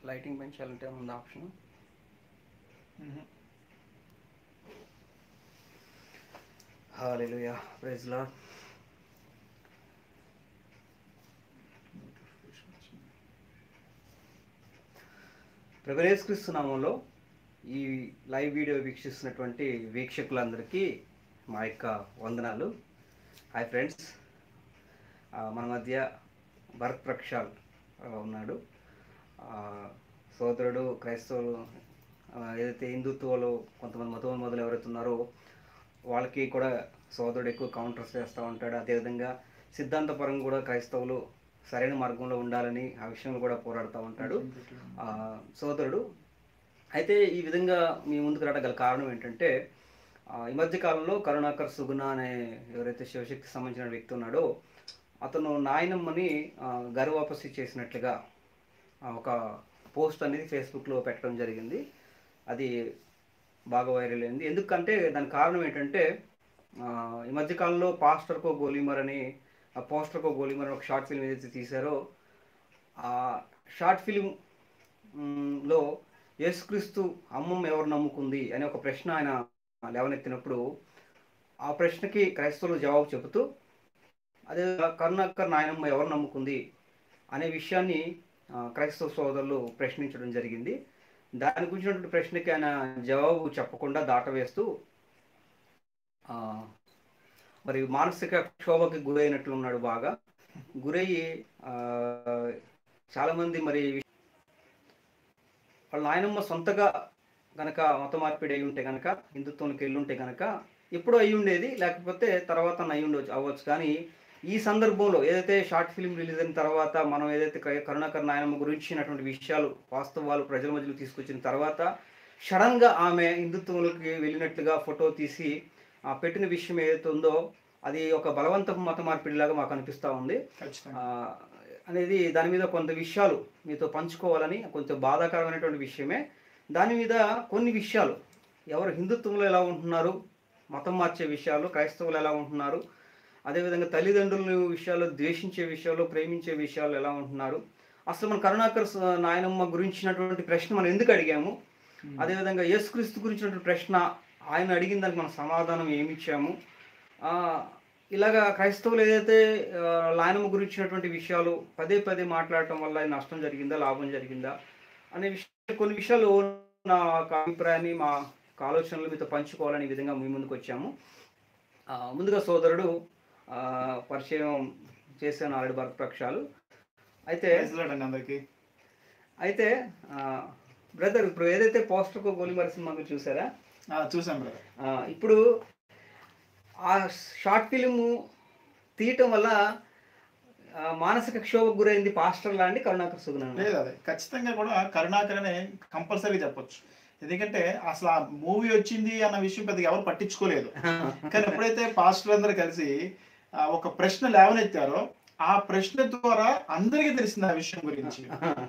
Lighting పెంచాలంటే ఉంది option hallelujah praise Lord ప్రభరేశ్క్రీస్తు నామంలో ఈ లైవ్ వీడియో వీక్షిస్తున్నటువంటి వీక్షకులందరికీ మా యొక్క వందనాలు హాయ్ ఫ్రెండ్స్ మన మధ్య భరత్ ప్రక్షాల్ ఆ, ఉన్నాడు ఆ, సోదరుడు క్రైస్తవులు ఆ, ఏదైతే హిందుత్వాలు కొంతమంది మతోన్మతులు ఎవరైతే ఉన్నారో వాళ్ళకి కూడా సోదరుడు ఎక్కువ కౌంటర్స్ చేస్తూ ఉంటాడు అదేవిధంగా సిద్ధాంతపరంగా కూడా క్రైస్తవులు సరైన మార్గంలో ఉండాలని ఆ విషయంలో కూడా పోరాడుతూ ఉంటాడు ఆ, సోదరుడు అయితే ఈ విధంగా మీ ముందుకు రావడం గల కారణం ఏంటంటే ఆ, ఈ మధ్య కాలంలో కరుణాకర్ సుగుణ అనే ఎవరైతే శివశక్తికి సంబంధించిన వ్యక్తి ఉన్నాడో అతను నాయనమ్మని ఆ, గర్వాపసి చేసినట్లుగా ఆ, ఒక పోస్ట్ అనేది ఫేస్బుక్లో పెట్టడం జరిగింది అది బాగా వైరల్ అయింది ఎందుకంటే దానికి కారణం ఏంటంటే ఆ, ఈ మధ్యకాలంలో పాస్టర్కో గోలీమర్ అని ఆ పోస్టర్కో గోలీమర్ అని ఒక షార్ట్ ఫిల్మ్ ఏదైతే తీశారో ఆ షార్ట్ ఫిల్మ్ మ్, లో యేసుక్రీస్తు అమ్మమ్మ ఎవరు నమ్ముకుంది అనే ఒక ప్రశ్న ఆయన లేవనెత్తినప్పుడు ఆ ప్రశ్నకి క్రైస్తవులు జవాబు చెబుతూ అదే కరుణాకర్ నాయనమ్మ ఎవరు నమ్ముకుంది అనే విషయాన్ని ఆ, క్రైస్తవ సోదరులు ప్రశ్నించడం జరిగింది దాని గురించినటువంటి ప్రశ్నకి ఆయన జవాబు చెప్పకుండా దాటవేస్తూ ఆ, మరి మానసిక క్షోభకి గురైనట్లు ఉన్నాడు బాగా గురయ్యి ఆ, చాలామంది మరి వాళ్ళ నాయనమ్మ సొంతగా గనక మత మార్పిడి అయి ఉంటే గనక హిందుత్వంకి వెళ్ళి ఉంటే గనక ఎప్పుడో అయి ఉండేది లేకపోతే తర్వాత అయి ఉండవచ్చు అవ్వచ్చు కానీ ఈ సందర్భంలో ఏదైతే షార్ట్ ఫిల్మ్ రిలీజ్ అయిన తర్వాత మనం ఏదైతే క- కరుణాకర్ నాయనమ్మ గురించినటువంటి విషయాలు వాస్తవాలు ప్రజల మధ్యలో తీసుకొచ్చిన తర్వాత సడన్గా ఆమె హిందుత్వంలోకి వెళ్ళినట్లుగా ఫోటో తీసి ఆ, పెట్టిన విషయం ఏదైతే ఉందో అది ఒక బలవంతపు మత మార్పిడిలాగా మాకు అనిపిస్తూ ఉంది ఖచ్చితంగా ఆ, అనేది దాని మీద కొంత విషయాలు మీతో పంచుకోవాలని కొంచెం బాధాకరమైనటువంటి విషయమే దాని మీద కొన్ని విషయాలు ఎవరు హిందుత్వంలో ఎలా ఉంటున్నారు మతం మార్చే విషయాలు క్రైస్తవులు ఎలా ఉంటున్నారు అదేవిధంగా తల్లిదండ్రుల విషయాలు ద్వేషించే విషయాలు ప్రేమించే విషయాలు ఎలా ఉంటున్నారు అసలు మన కరుణాకర్ స- నాయనమ్మ గురించినటువంటి ప్రశ్న మనం ఎందుకు అడిగాము అదేవిధంగా యేసుక్రీస్తు గురించినటువంటి ప్రశ్న ఆయన అడిగిన దానికి మనం సమాధానం ఏమి ఇచ్చాము ఆ, ఇలాగా క్రైస్తవులు ఏదైతే ఆ, లాయనము గురించినటువంటి విషయాలు పదే పదే మాట్లాడటం వల్ల అది నష్టం జరిగిందా లాభం జరిగిందా అనే విషయం కొన్ని విషయాలు నా యొక్క అభిప్రాయాన్ని మా యొక్క ఆలోచనలు మీతో పంచుకోవాలని ఈ విధంగా మీ ముందుకు వచ్చాము ఆ, ముందుగా సోదరుడు ఆ, పరిచయం చేశాను ఆల్రెడీ భరత పక్షాలు అయితే ప్రైజ్ లార్డ్ అండి అందరికి అయితే బ్రదర్ ఇప్పుడు ఏదైతే పోస్టర్ గోలిమర సినిమా మీరు చూసారా చూసాం బ్రదర్ ఆ, ఇప్పుడు ఆ షార్ట్ ఫిలిము తీయటం వల్ల ఆ, మానసిక క్షోభకు గురైంది పాస్టర్ లాంటి కరుణాకర్ సుగుణ లేదు అదే ఖచ్చితంగా కూడా కరుణాకర్ అనే కంపల్సరీ చెప్పొచ్చు ఎందుకంటే అసలు ఆ మూవీ వచ్చింది అన్న విషయం పెద్దగా ఎవరు పట్టించుకోలేదు కానీ ఎప్పుడైతే పాస్టర్ అందరూ కలిసి ఆ, ఒక ప్రశ్న లేవనెత్తారో ఆ ప్రశ్న ద్వారా అందరికీ తెలిసింది ఆ విషయం గురించి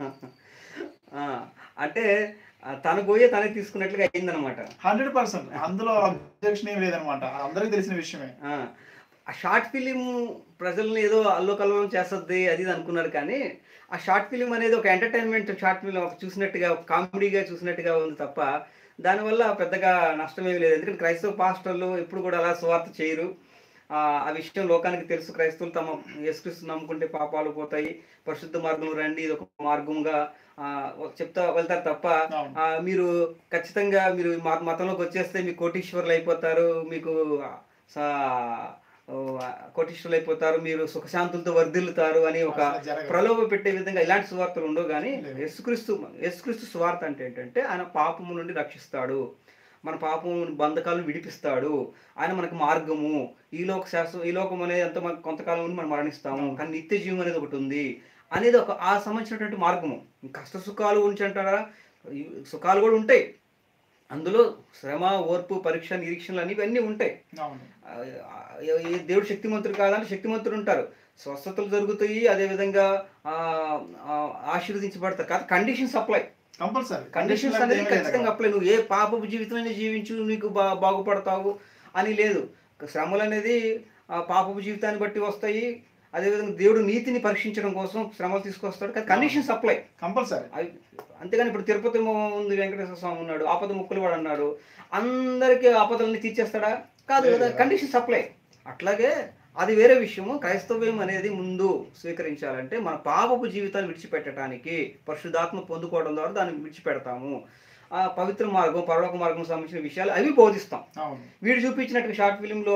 ఆ, అంటే ఆ, తన పోయే తనే తీసుకున్నట్లుగా అయిందనమాట హండ్రెడ్ పర్సెంట్ అందులో అబ్జెక్షన్ ఏం లేదనమాట అందరికీ తెలిసిన విషయమే ఆ ఆ షార్ట్ ఫిలిం ప్రజల్ని ఏదో అల్లోకల్లోలం చేస్తుంది అది ఇది అనుకున్నారు కానీ ఆ షార్ట్ ఫిలిం అనేది ఒక ఎంటర్టైన్మెంట్ షార్ట్ ఫిలిం ఒక చూసినట్టుగా ఒక కామెడీగా చూసినట్టుగా ఉంది తప్ప దానివల్ల పెద్దగా నష్టమేమి లేదు ఎందుకంటే క్రైస్తవ పాస్టర్లు ఎప్పుడు కూడా అలా స్వార్థ చేయరు ఆ ఆ విషయం లోకానికి తెలుసు క్రైస్తవులు తమ యేసుక్రీస్తు నమ్ముకుంటే పాపాలు పోతాయి పరిశుద్ధ మార్గంలో రండి ఇది ఒక మార్గంగా ఆ, చెప్తా వెళ్తారు తప్ప అవును. ఆ, మీరు ఖచ్చితంగా మీరు మా మతంలోకి వచ్చేస్తే మీకు కోటీశ్వరులు అయిపోతారు మీకు సా- ఓ, కోటీశ్వరులు అయిపోతారు మీరు సుఖశాంతులతో వర్ధిల్లుతారు అని ఒక అసలు జరగదు. ప్రలోభ పెట్టే విధంగా ఇలాంటి సువార్తలు ఉండవు కానీ లేవు. యేసుక్రీస్తు యేసుక్రీస్తు సువార్త అంటే ఏంటంటే ఆయన పాపము నుండి రక్షిస్తాడు మన పాపము బంధకాలను విడిపిస్తాడు ఆయన మనకు మార్గము ఈ లోక శాస్త్రం ఈ లోకం అనేది ఎంత మన- కొంతకాలం నుండి మనం మరణిస్తాము కానీ నిత్య జీవం అనేది ఒకటి ఉంది అనేది ఒక ఆ సంబంధించినటువంటి మార్గము కష్ట సుఖాలు గురించి అంటారా ఈ సుఖాలు కూడా ఉంటాయి అందులో శ్రమ ఓర్పు పరీక్ష నిరీక్షణలు అనేవి అన్నీ ఉంటాయి అవును ఆ, ఆ, ఈ దేవుడు శక్తిమంతుడు కాదంటే శక్తిమంతుడు ఉంటారు స్వస్థతలు జరుగుతాయి అదేవిధంగా ఆ, ఆ, ఆశీర్వదించబడతారు కాదు కండిషన్స్ అప్లై కంపల్సరీ కండిషన్స్ అనేది ఖచ్చితంగా అప్లై నువ్వు ఏ పాపపు జీవితమైనా జీవించు నీకు బా బాగుపడతావు అని లేదు శ్రమలు అనేది ఆ పాపపు జీవితాన్ని బట్టి వస్తాయి అదేవిధంగా దేవుడు నీతిని పరీక్షించడం కోసం శ్రమలు తీసుకొస్తాడు కానీ కండిషన్ సప్లై కంపల్సరీ అవి అంతేగాని ఇప్పుడు తిరుపతి ఉంది వెంకటేశ్వర స్వామి ఉన్నాడు ఆపద ముక్కులు వాడు అన్నాడు అందరికీ ఆపదల్ని తీర్చేస్తాడా కాదు లేదు కదా కదా. కండిషన్ సప్లై అట్లాగే అది వేరే విషయము క్రైస్తవ్యం అనేది ముందు స్వీకరించాలంటే మన పాపపు జీవితాన్ని విడిచిపెట్టడానికి పరిశుద్ధాత్మ పొందుకోవడం ద్వారా దాన్ని విడిచిపెడతాము ఆ పవిత్ర మార్గం పరలోక మార్గం సంబంధించిన విషయాలు అవి బోధిస్తాం అవును వీడు చూపించినట్టుగా షార్ట్ ఫిలింలో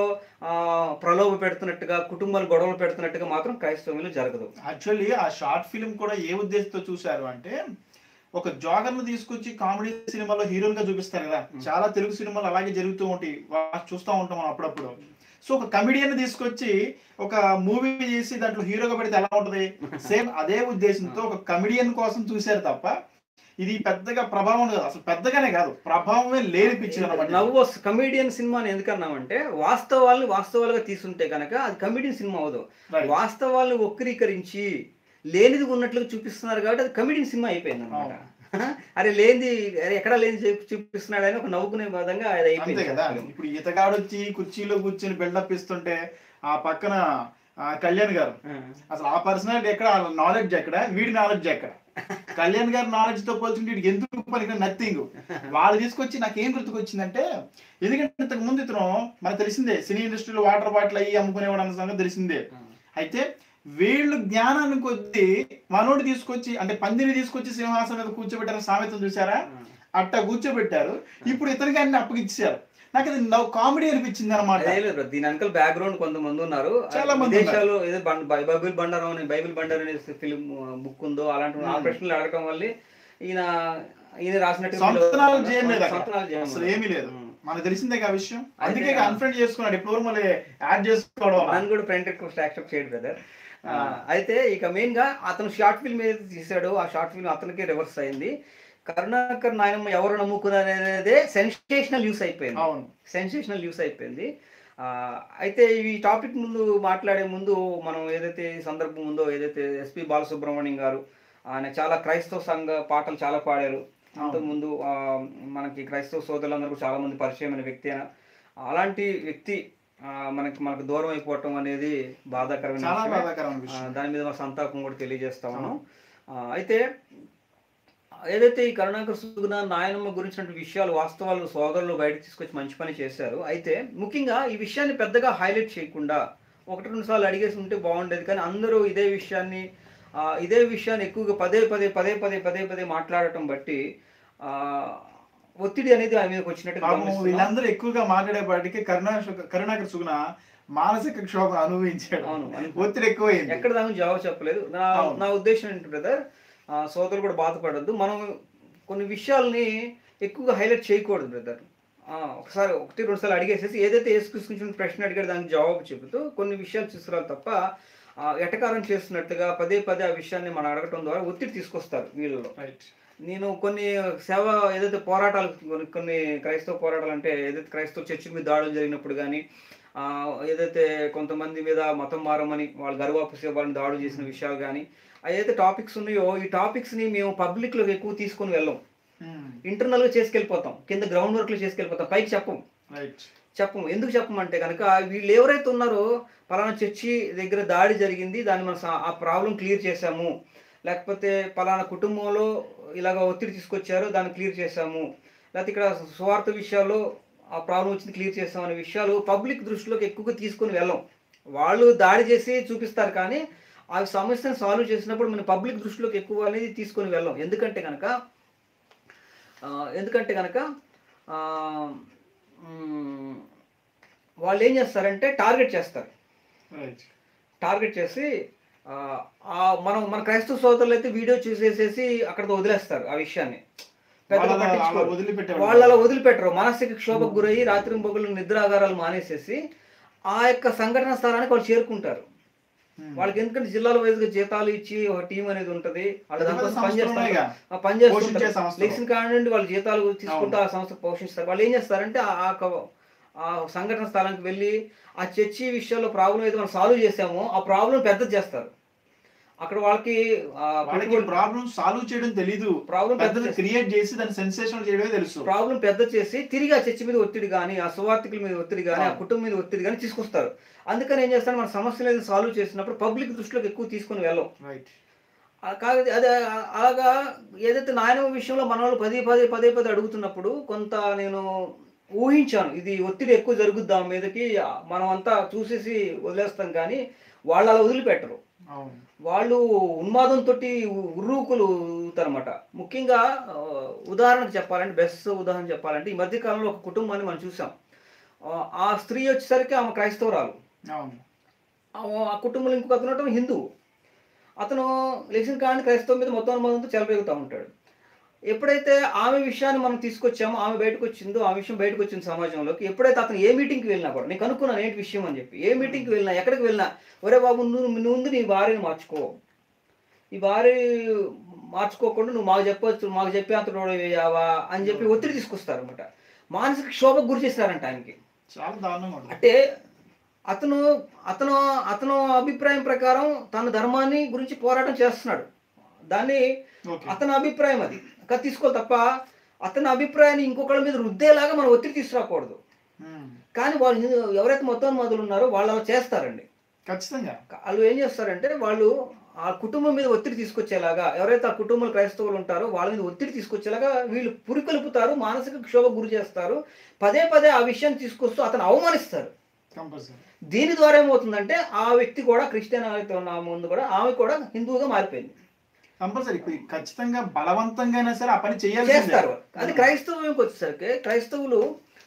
ప్రలోభ పెడుతున్నట్టుగా కుటుంబాలు గొడవలు పెడుతున్నట్టుగా మాత్రం క్రైస్తవంలో జరగదు యాక్చువల్లీ ఆ షార్ట్ ఫిల్మ్ కూడా ఏ ఉద్దేశంతో చూశారు అంటే ఒక జాగర్ ను తీసుకొచ్చి కామెడీ సినిమాలో హీరోయిన్ గా చూపిస్తారు కదా చాలా తెలుగు సినిమాలు అలాగే జరుగుతూ ఉంటాయి వా- చూస్తూ ఉంటాం మనం అప్పుడప్పుడు సో ఒక కమిడియన్ తీసుకొచ్చి ఒక మూవీ చేసి దాంట్లో హీరోగా పెడితే ఎలా ఉంటది సేమ్ అదే ఉద్దేశంతో ఒక కమిడియన్ కోసం చూశారు తప్ప ఇది పెద్దగా ప్రభావం కాదు అసలు పెద్దగానే కాదు ప్రభావమే లేని పిక్చర్ అనమాట నవ్వు కమెడియన్ సినిమా అని ఎందుకన్నామంటే వాస్తవాల్ని వాస్తవాలుగా తీసుంటే కనుక అది కమెడియన్ సినిమా అవదు Right. వాస్తవాల్ని వక్రీకరించి లేనిది ఉన్నట్లుగా చూపిస్తున్నారు కాబట్టి అది కమెడియన్ సినిమా అయిపోయింది అనమాట అరే లేనిది అరే ఎక్కడ లేని చూపిస్తున్నాడు అని ఒక నవ్వుకునే విధంగా అది అంతే కదా అయిపోయింది ఇప్పుడు ఈతగాడు వచ్చి కుర్చీలో కూర్చొని బిల్డప్ ఇస్తుంటే ఆ పక్కన ఆ కళ్యాణ్ గారు అసలు ఆ పర్సనాలిటీ ఎక్కడ నాలెడ్జ్ ఎక్కడ వీడి నాలెడ్జ్ ఎక్కడ కళ్యాణ్ గారి నాలెడ్జ్ తో పోల్చుంటే వీడికి ఎందుకు పలికిన నథింగ్ వాళ్ళు తీసుకొచ్చి నాకు ఏం గుర్తుకొచ్చిందంటే ఎందుకంటే ఇంతకు ముందు ఇతను మనకు తెలిసిందే సినీ ఇండస్ట్రీలో వాటర్ బాటిల్ అయ్యి అమ్ముకునేవాడు అన్న సంగతి తెలిసిందే అయితే వీళ్ళు జ్ఞానాన్ని కొద్దీ మనోడు తీసుకొచ్చి అంటే పందిని తీసుకొచ్చి సింహాసనం మీద కూర్చోబెట్టారు సామెతం చూసారా అట్టా కూర్చోబెట్టారు ఇప్పుడు ఇతనికి అన్ని అప్పగిచ్చారు నాకు అది నవ్వు కామెడీ అనిపించింది అనమాట అదే లేదు బ్రో. దీని వెనకాల బ్యాక్గ్రౌండ్ కొంతమంది ఉన్నారు చాలా మంది విదేశాలు ఏదో బం- బై- బైబిల్ బండారం అని బైబిల్ బండారం అనే ఫిలిం బుక్ ఉందో అలాంటి ఆ ప్రశ్నలు అడగడం వల్ల ఈయన ఈయన రాసినట్టు సొంత నాలెడ్జ్ ఏం లేదు సొంత అక్కడ. knowledge ఏం అసలు లేదు. ఏమీ లేదు ఉమ్. మనకు తెలిసిందే ఆ విషయం అయితే అందుకే అన్ఫ్రెండ్ చేసుకున్నాడు ఇప్పుడు మళ్ళీ యాడ్ చేసుకోవడం వల్ల. నన్ను కూడా ఫ్రెండ్ రిక్వెస్ట్ యాక్సెప్ట్ చేయడు బ్రదర్ అయితే ఇక మెయిన్ గా అతను షార్ట్ ఫిల్మ్ ఏదైతే తీసాడో ఆ షార్ట్ ఫిల్మ్ అతనికి రివర్స్ అయింది కరుణాకర్ నాయనమ్మ ఎవరు నమ్ముకున్నారు అనేది సెన్సేషనల్ న్యూస్ అయిపోయింది అవును సెన్సేషనల్ న్యూస్ అయిపోయింది ఆ, అయితే ఈ టాపిక్ ముందు మాట్లాడే ముందు మనం ఏదైతే ఈ సందర్భం ఉందో ఏదైతే ఎస్పి బాలసుబ్రహ్మణ్యం గారు ఆయన చాలా క్రైస్తవ సంఘ పాటలు చాలా పాడారు అంతకుముందు ఆ, మనకి క్రైస్తవ సోదరులందరూ చాలా మంది పరిచయమైన వ్యక్తి ఆయన అలాంటి వ్యక్తి ఆ, మనకి మనకు దూరం అయిపోవటం అనేది బాధాకరమైన చాలా విషయమే. బాధాకరమైన ఆ, విషయం దాని మీద మా సంతాపం కూడా తెలియజేస్తా ఉన్నాం ఆ, అయితే ఏదైతే ఈ కరుణాకర్ సుగుణ నాయనమ్మ గురించిన విషయాలు వాస్తవాలు సోదరులు బయటకు తీసుకొచ్చి మంచి పని చేశారు అయితే ముఖ్యంగా ఈ విషయాన్ని పెద్దగా హైలైట్ చేయకుండా ఒకటి రెండు సార్లు అడిగేసి ఉంటే బాగుండేది కానీ అందరూ ఇదే విషయాన్ని ఆ, ఇదే విషయాన్ని ఎక్కువగా పదే పదే పదే పదే పదే పదే మాట్లాడటం బట్టి ఆ, ఒత్తిడి అనేది ఆయన మీదకి వచ్చినట్టు పాపం గమనిస్తున్నాం. వీళ్ళందరూ ఎక్కువగా మాట్లాడేపాటికి కరుణా కరుణాకర్ సుగుణ మానసిక క్షోభ అనుభవించాడు అవును, అవును. ఒత్తిడి ఎక్కువైంది ఎక్కడ దాని జవాబు చెప్పలేదు నా అవును. నా ఉద్దేశం ఏంటి బ్రదర్ సోదరులు కూడా బాధపడద్దు మనం కొన్ని విషయాల్ని ఎక్కువగా హైలైట్ చేయకూడదు బ్రదర్ ఒకసారి ఒకటి రెండు సార్లు అడిగేసేసి ఏదైతే ఏసుకృష్ణ ప్రశ్న అడిగాడు దానికి జవాబు చెబుతూ కొన్ని విషయాలు తీసుకురాలి తప్ప ఆ, ఎటకారం చేస్తున్నట్టుగా పదే పదే ఆ విషయాన్ని మనం అడగటం ద్వారా ఒత్తిడి తీసుకొస్తారు వీళ్ళలో రైట్ నేను కొన్ని సేవ ఏదైతే పోరాటాలు కొన్ని కొన్ని క్రైస్తవ పోరాటాలు అంటే ఏదైతే క్రైస్తవ చర్చిల మీద దాడులు జరిగినప్పుడు కానీ ఏదైతే కొంతమంది మీద మతం మారమని వాళ్ళు గర్వాపు వాళ్ళని దాడులు చేసిన విషయాలు కానీ ఏదైతే టాపిక్స్ ఉన్నాయో ఈ టాపిక్స్ని మేము పబ్లిక్లోకి ఎక్కువ తీసుకొని వెళ్ళాం ఇంటర్నల్గా చేసుకెళ్ళిపోతాం కింద గ్రౌండ్ వర్క్లో చేసుకెళ్ళిపోతాం పైకి చెప్పం రైట్ చెప్పము ఎందుకు చెప్పమంటే కనుక వీళ్ళు ఎవరైతే ఉన్నారో పలానా చర్చి దగ్గర దాడి జరిగింది దాన్ని మనం సా- ఆ ప్రాబ్లం క్లియర్ చేశాము లేకపోతే పలానా కుటుంబంలో ఇలాగ ఒత్తిడి తీసుకొచ్చారు దాన్ని క్లియర్ చేశాము లేకపోతే ఇక్కడ స్వార్థ విషయాల్లో ఆ ప్రాబ్లం వచ్చింది క్లియర్ చేస్తాం అనే విషయాలు పబ్లిక్ దృష్టిలోకి ఎక్కువగా తీసుకొని వెళ్ళం వాళ్ళు దాడి చేసి చూపిస్తారు కానీ ఆ సమస్యను సాల్వ్ చేసినప్పుడు మనం పబ్లిక్ దృష్టిలోకి ఎక్కువ అనేది తీసుకొని వెళ్ళం ఎందుకంటే కనుక ఆ, ఎందుకంటే కనుక ఆ, మ్, వాళ్ళు ఏం చేస్తారంటే టార్గెట్ చేస్తారు రైట్ టార్గెట్ చేసి ఆ, ఆ మనం మన క్రైస్తవ సోదరులు అయితే వీడియో చూసేసేసి అక్కడితో వదిలేస్తారు ఆ విషయాన్ని పెద్దగా వాళ్ళ- అలా పట్టించుకోరు. వదిలిపెట్టే వాళ్ళు అలా వదిలిపెట్టరు మానసిక క్షోభకు గురయ్యి రాత్రి బొగ్గులు నిద్రాగారాలు మానేసేసి ఆ యొక్క సంఘటన స్థలానికి వాళ్ళు చేరుకుంటారు వాళ్ళకి ఎందుకంటే జిల్లాల వైజ్ గా జీతాలు ఇచ్చి ఒక టీం అనేది ఉంటది వాళ్ళు పెద్ద దానికోసం పెద్ద పని సంస్థలు ఉన్నాయిగా. చేస్తారు పని పోషించే చేస్తుంటారు సంస్థలు. లెక్సిన కానివ్వండి వాళ్ళు జీతాలు తీసుకుంటూ ఆ సంస్థ పోషిస్తారు వాళ్ళు ఏం చేస్తారంటే ఆ- ఆ క- ఆ సంఘటన స్థలానికి వెళ్ళి ఆ చర్చి విషయంలో ప్రాబ్లం ఏదో మనం సాల్వ్ చేసామో ఆ ప్రాబ్లం పెద్దది చేస్తారు అక్కడ వాళ్ళకి వాళ్ళకి ప్రాబ్లం సాల్వ్ చేయడం తెలీదు ప్రాబ్లం పెద్దది క్రియేట్ చేసి దాన్ని సెన్సేషన్ చేయడమే తెలుసు ప్రాబ్లం పెద్ద చేసి తిరిగి ఆ చర్చ మీద ఒత్తిడి కానీ ఆ సువార్థికుల మీద ఒత్తిడి కానీ ఆ అవును. కుటుంబం మీద ఒత్తిడి కానీ తీసుకొస్తారు అందుకని ఏం చేస్తాను మన సమస్యలు సాల్వ్ చేసినప్పుడు పబ్లిక్ దృష్టిలోకి ఎక్కువ తీసుకొని వెళ్ళం రైట్ ఆ కాదు అదే ఆ- అలాగా ఏదైతే నాయన విషయంలో మన వాళ్ళు పదే పదే పదే పదే అడుగుతున్నప్పుడు కొంత నేను ఊహించాను ఇది ఒత్తిడి ఎక్కువ జరుగుద్ది ఆ మీదకి మనం అంతా చూసేసి వదిలేస్తాం కానీ వాళ్ళు అలా వదిలిపెట్టరు అవును వాళ్ళు ఉన్మాదంతో ఉర్రూకులు అనమాట ముఖ్యంగా ఆ, ఉదాహరణకు చెప్పాలంటే బెస్ట్ ఉదాహరణ చెప్పాలంటే ఈ మధ్య కాలంలో ఒక కుటుంబాన్ని మనం చూసాం ఆ, ఆ స్త్రీ వచ్చేసరికి ఆమె క్రైస్తవురాలు అవును ఆ- ఆ కుటుంబంలో ఇంకొక అతను ఉండటం హిందువు అతను లేచిన కాని క్రైస్తవం మీద మొత్తం అనుమానంతో చెలపెగుతూ ఉంటాడు ఎప్పుడైతే ఆమె విషయాన్ని మనం తీసుకొచ్చామో ఆమె బయటకు వచ్చిందో ఆ విషయం బయటకు వచ్చింది సమాజంలోకి ఎప్పుడైతే అతను ఏ మీటింగ్కి వెళ్ళినా కూడా నేను కనుక్కున్నాను ఏంటి విషయం అని చెప్పి ఏ మీటింగ్కి వెళ్ళినా ఎక్కడికి వెళ్ళినా ఒరే బాబు నువ్వు నువ్వు ముందు నీ భార్యని మార్చుకో ఈ భార్య మార్చుకోకుండా నువ్వు మాకు చెప్పొచ్చు మాకు చెప్పే అంత వేయావా అని చెప్పి ఒత్తిడి తీసుకొస్తారు అనమాట మానసిక క్షోభకు గురి చేస్తారంట ఆయనకి చాలా దారుణంగా ఉంటుంది అంటే అతను అతను అతను అభిప్రాయం ప్రకారం తన ధర్మాన్ని గురించి పోరాటం చేస్తున్నాడు దాన్ని ఓకే అతని అభిప్రాయం అది కానీ తీసుకోవాలి తప్ప అతని అభిప్రాయాన్ని ఇంకొకళ్ళ మీద రుద్దేలాగా మనం ఒత్తిడి తీసుకురాకూడదు ఉమ్. కానీ వాళ్ళు హిందూ- ఎవరైతే మొత్తం మొదలు ఉన్నారో వాళ్ళు అలా చేస్తారండి ఖచ్చితంగా వాళ్ళు ఏం చేస్తారంటే వాళ్ళు ఆ కుటుంబం మీద ఒత్తిడి తీసుకొచ్చేలాగా ఎవరైతే ఆ కుటుంబంలో క్రైస్తవులు ఉంటారో వాళ్ళ మీద ఒత్తిడి తీసుకొచ్చేలాగా వీళ్ళు పురికొల్పుతారు మానసిక క్షోభ గురి చేస్తారు పదే పదే ఆ విషయాన్ని తీసుకొస్తూ అతను అవమానిస్తారు కంపల్సరీ దీని ద్వారా ఏమవుతుందంటే ఆ వ్యక్తి కూడా క్రిస్టియన్ అయితే ఉన్న ముందు కూడా ఆమె కూడా హిందువుగా మారిపోయింది కంపల్సరీ ఖచ్చితంగా బలవంతంగా అయినా సరే ఆ పని చేయాలి చేస్తారు అది క్రైస్తవంకి వచ్చేసరికి క్రైస్తవులు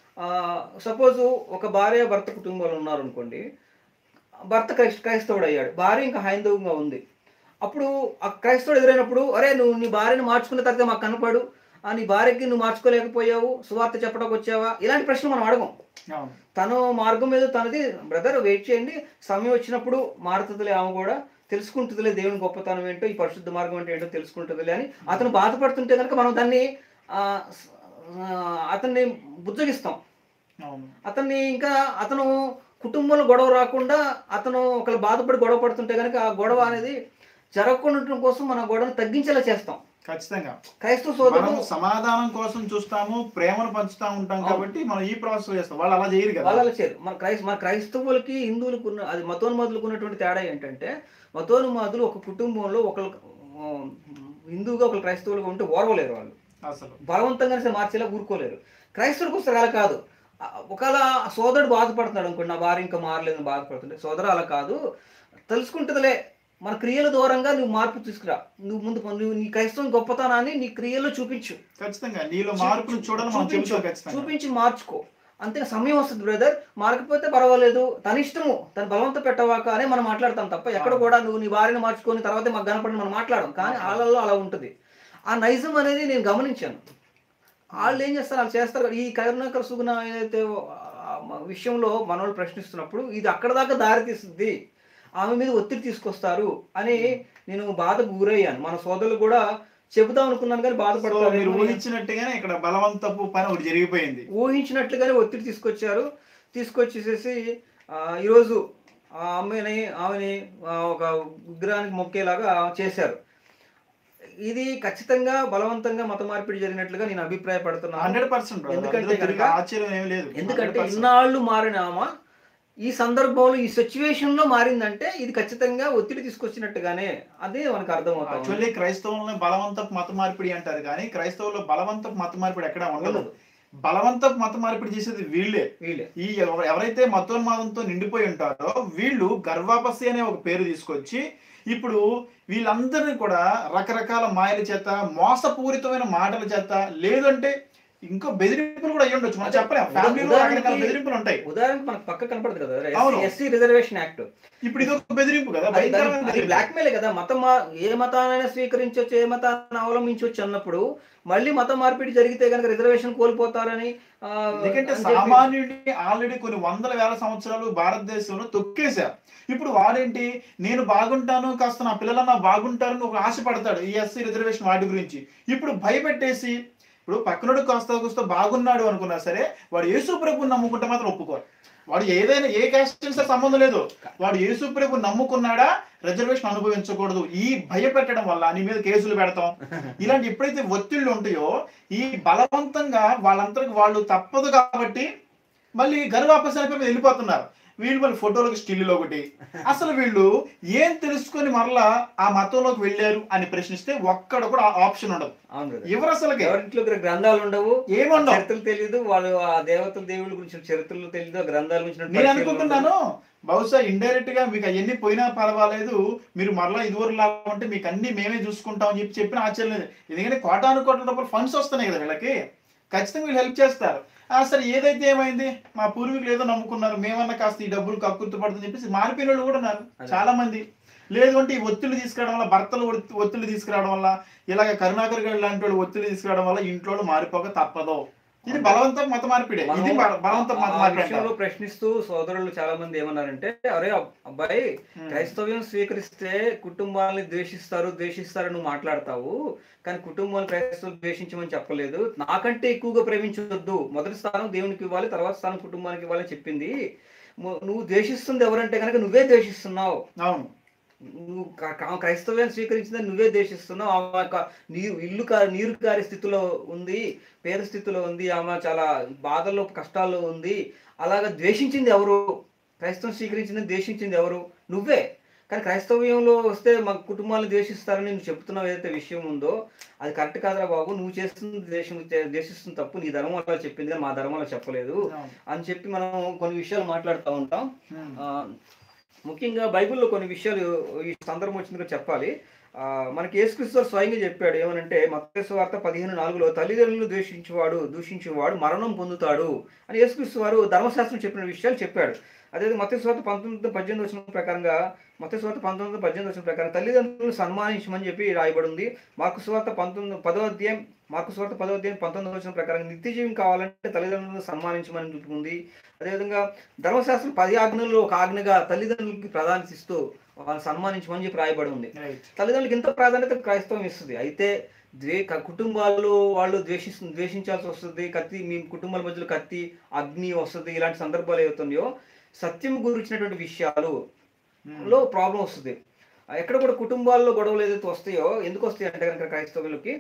సపోజ్ ఒక భార్య భర్త కుటుంబాలు ఉన్నారు అనుకోండి భర్త క్రైస్త క్రైస్తవుడు అయ్యాడు భార్య ఇంకా హైందవంగా ఉంది అప్పుడు ఆ క్రైస్తవుడు ఎదురైనప్పుడు అరే నువ్వు నీ భార్యను మార్చుకున్న తర్వాత మాకు కనపడు ఆ నీ భార్యకి నువ్వు మార్చుకోలేకపోయావు సువార్త చెప్పడానికి వచ్చావా ఇలాంటి ప్రశ్నలు మనం అడగం అవును తను మార్గం మీద తనది బ్రదర్ వెయిట్ చేయండి సమయం వచ్చినప్పుడు మారుతుందిలే ఆమె కూడా తెలుసుకుంటుందిలే దేవుని గొప్పతనం ఏంటో ఈ పరిశుద్ధ మార్గం అంటే ఏంటో తెలుసుకుంటుందిలే అని అతను బాధపడుతుంటే కనుక మనం దాన్ని ఆ, స- ఆ, అతన్ని బుజ్జగిస్తాం అవును అతన్ని ఇంకా అతను కుటుంబంలో గొడవ రాకుండా అతను ఒకళ్ళు బాధపడి గొడవ పడుతుంటే కనుక ఆ గొడవ అనేది జరగకుండా ఉండటం కోసం మన గొడవను తగ్గించేలా చేస్తాం ఖచ్చితంగా క్రైస్తవ మనం సోదరులు సమాధానం కోసం చూస్తాము ప్రేమను పంచుతా ఉంటాం కాబట్టి మనం ఈ ప్రాసెస్ చేస్తాం వాళ్ళు అలా చేయరు కదా వాళ్ళ చేరు మన క్రైస్త మన క్రైస్తవులకి హిందువులకు ఉన్న అది మతోన్మాదులకు ఉన్నటువంటి తేడా ఏంటంటే మతోన్మాదులు ఒక కుటుంబంలో ఒకళ్ళు ఆ, హిందువుగా ఒకళ్ళు క్రైస్తవులుగా ఉంటే ఓర్వలేరు వాళ్ళు అసలు బలవంతంగా సరే మార్చేలా ఊరుకోలేరు క్రైస్తవులకు వస్తే అలా కాదు ఆ, ఒకవేళ ఆ సోదరుడు బాధపడుతున్నాడు అనుకోండి నా భార్య ఇంకా మారలేదని బాధపడుతుంటే సోదరు అలా కాదు తెలుసుకుంటుందిలే మన క్రియల దూరంగా నువ్వు మార్పు తీసుకురా నువ్వు ముందు నువ్వు నీ క్రైస్తవం గొప్పతనాన్ని నీ క్రియల్లో చూపించు ఖచ్చితంగా నీలో మార్పును చూడాలని మనం చూపించు చెబుతాం ఖచ్చితంగా చూపించి మార్చుకో అంతే సమయం వస్తుంది బ్రదర్ మారకపోతే పర్వాలేదు తన ఇష్టము తన బలవంత పెట్టవాక అనే మనం మాట్లాడతాం తప్ప ఎక్కడ అవును. కూడా నువ్వు నీ భార్యను మార్చుకొని తర్వాత మాకు కనపడి మనం మాట్లాడడం కానీ వాళ్ళల్లో అలా ఉంటుంది ఆ నైజం అనేది నేను గమనించాను వాళ్ళు ఏం చేస్తారు వాళ్ళు చేస్తారు ఈ కరుణాకర సుగుణ ఏదైతే ఆ విషయంలో మనోళ్ళు ప్రశ్నిస్తున్నప్పుడు ఇది అక్కడ దాకా దారి తీస్తుంది ఆమె మీద ఒత్తిడి తీసుకొస్తారు అని నేను బాధకు గురయ్యాను మన సోదరులు కూడా చెబుదాం అనుకున్నాను కానీ సో మీరు బాధపడతారు ఊహించినట్టుగానే ఇక్కడ బలవంతపు పని ఒకటి జరిగిపోయింది ఊహించినట్లుగానే ఒత్తిడి తీసుకొచ్చారు తీసుకొచ్చేసేసి ఆ, ఈరోజు ఆ అమ్మాయిని ఆమెని ఆ, ఒక విగ్రహానికి మొక్కేలాగా చేశారు ఇది ఖచ్చితంగా బలవంతంగా మత మార్పిడి జరిగినట్లుగా నేను అభిప్రాయపడుతున్నాను హండ్రెడ్ పర్సెంట్ ఎందుకంటే తిరిగి కనుక- ఆశ్చర్యం ఏమీ లేదు ఎందుకంటే 100%. ఇన్నాళ్ళు మారిన ఆమె ఈ సందర్భంలో ఈ సిచ్యువేషన్ లో మారిందంటే ఇది ఖచ్చితంగా ఒత్తిడి తీసుకొచ్చినట్టుగానే అదే మనకు అర్థమవుతుంది యాక్చువల్లీ క్రైస్తవంలో బలవంతపు మత మార్పిడి అంటారు కానీ క్రైస్తవుల్లో బలవంతపు మత మార్పిడి ఎక్కడ ఉండదు బలవంతపు మత మార్పిడి చేసేది వీళ్ళే వీళ్ళే ఈ ఎవ- ఎవరైతే మతోన్మాదంతో నిండిపోయి ఉంటారో వీళ్ళు గర్వాపసి అనే ఒక పేరు తీసుకొచ్చి ఇప్పుడు వీళ్ళందరినీ కూడా రకరకాల మాయల చేత మోసపూరితమైన మాటల చేత లేదంటే ఇంకో బెదిరింపులు కూడా అయ్యి ఉండొచ్చు మనం చెప్పలేం ఫ్యామిలీలో రకరకాల ఉదాహరణకి- బెదిరింపులు ఉంటాయి ఉదాహరణకు మనకు పక్క కనపడదు కదా అవును. ఎస్సీ రిజర్వేషన్ యాక్ట్ ఇప్పుడు ఇది ఒక బెదిరింపు కదా అది భయంకరమైన దాని- అది బెదిరింపు. బ్లాక్ మెయిల్ కదా మతం మా- ఏ మతానైనా స్వీకరించవచ్చు ఏ మతాన్ని అవలంబించవచ్చు అన్నప్పుడు మళ్ళీ మత మార్పిడి జరిగితే కనుక రిజర్వేషన్ కోల్పోతారని ఆ, ఎందుకంటే అని చెప్పి- సామాన్యుడిని ఆల్రెడీ కొన్ని వందల వేల సంవత్సరాలు భారతదేశంలో తొక్కేశారు ఇప్పుడు వాడేంటి నేను బాగుంటాను కాస్త నా పిల్లలన్నా బాగుంటారని ఒక ఆశ పడతాడు ఈ ఎస్సీ రిజర్వేషన్ వాటి గురించి ఇప్పుడు భయపెట్టేసి ఇప్పుడు పక్కనోడు కాస్త కూస్త బాగున్నాడు అనుకున్నా సరే వాడు యేసు ప్రభుని నమ్ముకుంటే మాత్రం ఒప్పుకోరు వాడు ఏదైనా ఏ క్యాస్ట్ సంబంధం లేదు వాడు యేసు ప్రభు నమ్ముకున్నాడా రిజర్వేషన్ అనుభవించకూడదు ఈ భయపెట్టడం వల్ల నీ మీద కేసులు పెడతాం ఇలాంటి ఎప్పుడైతే ఒత్తిళ్లు ఉంటాయో ఈ బలవంతంగా వాళ్ళందరికి వాళ్ళు తప్పదు కాబట్టి మళ్ళీ గర్వాపస్ అయిపోయి వెళ్ళిపోతున్నారు వీళ్ళు మళ్ళీ ఫోటోలకు స్టిల్ ఒకటి అసలు వీళ్ళు ఏం తెలుసుకొని మరలా ఆ మతంలోకి వెళ్ళారు అని ప్రశ్నిస్తే ఒక్కడ కూడా ఆప్షన్ ఉండదు అవును brother. ఎవరు అసలుకి ఎవరింట్లో దగ్గర గ్రంథాలు ఉండవు ఏముండవు చరిత్రలు తెలియదు వాళ్ళు ఆ దేవతల దేవుళ్ళ గురించి చరిత్రలు తెలియదు ఆ గ్రంథాల గురించి నేను అనుకుంటున్నాను బహుశా ఇండైరెక్ట్ గా మీకు అవన్నీ పోయినా పర్వాలేదు మీరు మరలా ఇదివరకు లాగా ఉంటే మీకు అన్ని మేమే చూసుకుంటాం అని చెప్పి చెప్పిన ఆశ్చర్యం లేదు ఎందుకంటే కోటాను కోట్ల రూపాయలు ఫండ్స్ వస్తున్నాయి కదా వీళ్ళకి ఖచ్చితంగా వీళ్ళు హెల్ప్ చేస్తారు ఆ సరే ఏదైతే ఏమైంది మా పూర్వీకులు ఏదో నమ్ముకున్నారు మేమన్నా కాస్త ఈ డబ్బులు కక్కుర్తి పడుతుంది చెప్పేసి మారిపోయిన వాళ్ళు కూడా ఉన్నారు అదే. చాలా మంది లేదు అంటే ఈ ఒత్తిడి తీసుకురావడం వల్ల భర్తలు ఒత్తి- ఒత్తిడి తీసుకురావడం వల్ల ఇలాగ కరుణాకర్ గారు లాంటి వాళ్ళు ఒత్తిడి తీసుకురావడం వల్ల ఇంట్లో వాళ్ళు మారిపోక తప్పదు ఇది బలవంతం మత మార్పిడే ఇది బల- బలవంతం మత ఆ మార్పిడి విషయంలో అంటారు. ప్రశ్నిస్తూ సోదరులు చాలా మంది ఏమన్నారంటే అరే అబ్- అబ్బాయి ఉమ్. క్రైస్తవ్యం స్వీకరిస్తే కుటుంబాలని ద్వేషిస్తారు ద్వేషిస్తారు నువ్వు మాట్లాడతావు కానీ కుటుంబాన్ని క్రైస్తవులు ద్వేషించమని చెప్పలేదు నాకంటే ఎక్కువగా ప్రేమించవద్దు మొదటి స్థానం దేవునికి ఇవ్వాలి తర్వాత స్థానం కుటుంబానికి ఇవ్వాలని చెప్పింది ము- నువ్వు ద్వేషిస్తుంది ఎవరంటే కనుక నువ్వే ద్వేషిస్తున్నావు అవును నువ్వు క- క- క్రైస్తవ్యాన్ని స్వీకరించిందని నువ్వే ద్వేషిస్తున్నావు ఆమె యొక్క నీరు ఇల్లు కా నీరు కారే స్థితిలో ఉంది పేద స్థితిలో ఉంది ఆమె చాలా బాధల్లో కష్టాల్లో ఉంది అలాగా ద్వేషించింది ఎవరు క్రైస్తవం స్వీకరించింది ద్వేషించింది ఎవరు నువ్వే కానీ క్రైస్తవ్యంలో వస్తే మా కుటుంబాలను ద్వేషిస్తారని నువ్వు చెప్తున్నావు ఏదైతే విషయం ఉందో అది కరెక్ట్ కాదురా బాబు నువ్వు చేస్తుంది దేశం ద్వేషిస్తుంది తప్పు నీ ధర్మం అలా చెప్పింది కానీ మా ధర్మం అలా చెప్పలేదు అవును. అని చెప్పి మనం కొన్ని విషయాలు మాట్లాడుతూ ఉంటాం ఉమ్. ఆ, ముఖ్యంగా బైబిల్లో కొన్ని విషయాలు ఈ సందర్భం వచ్చిందిగా చెప్పాలి ఆ, మనకి యేసుక్రీస్తు వారు స్వయంగా చెప్పాడు ఏమనంటే మత్తేసు వార్త పదిహేను నాలుగులో తల్లిదండ్రులు ద్వేషించేవాడు దూషించేవాడు మరణం పొందుతాడు అని యేసుక్రీస్తు వారు ధర్మశాస్త్రం చెప్పిన విషయాలు చెప్పాడు అదే మత్తేసు వార్త పంతొమ్మిది పద్దెనిమిది వచ్చిన ప్రకారంగా మత్తేసు వార్త పంతొమ్మిది పద్దెనిమిది వచ్చిన ప్రకారం తల్లిదండ్రులను సన్మానించమని చెప్పి రాయబడి ఉంది మార్కు సువార్త పంతొమ్మిది పదో అధ్యాయం మార్కు సువార్త పదో అధ్యాయం పంతొమ్మిది వచ్చిన ప్రకారం నిత్య జీవం కావాలంటే తల్లిదండ్రులను సన్మానించమని చెప్పుకుంది అదేవిధంగా ధర్మశాస్త్రం పది ఆజ్ఞల్లో ఒక ఆజ్ఞగా తల్లిదండ్రులకి ప్రాధాన్యత ఇస్తూ వాళ్ళని సన్మానించమని చెప్పి రాయబడి ఉంది రైట్ తల్లిదండ్రులకి ఇంత ప్రాధాన్యత క్రైస్తవం ఇస్తుంది అయితే ద్వే క- కుటుంబాలు వాళ్ళు ద్వేషిస్తు ద్వేషించాల్సి వస్తుంది కత్తి మీ కుటుంబాల మధ్యలో కత్తి అగ్ని వస్తుంది ఇలాంటి సందర్భాలు ఏవవుతున్నాయో సత్యం గురించినటువంటి విషయాలు లో ప్రాబ్లం వస్తుంది ఆ, ఎక్కడ కూడా కుటుంబాల్లో గొడవలు ఏదైతే వస్తాయో ఎందుకు వస్తాయి అంటే కనుక క్రైస్తవులకి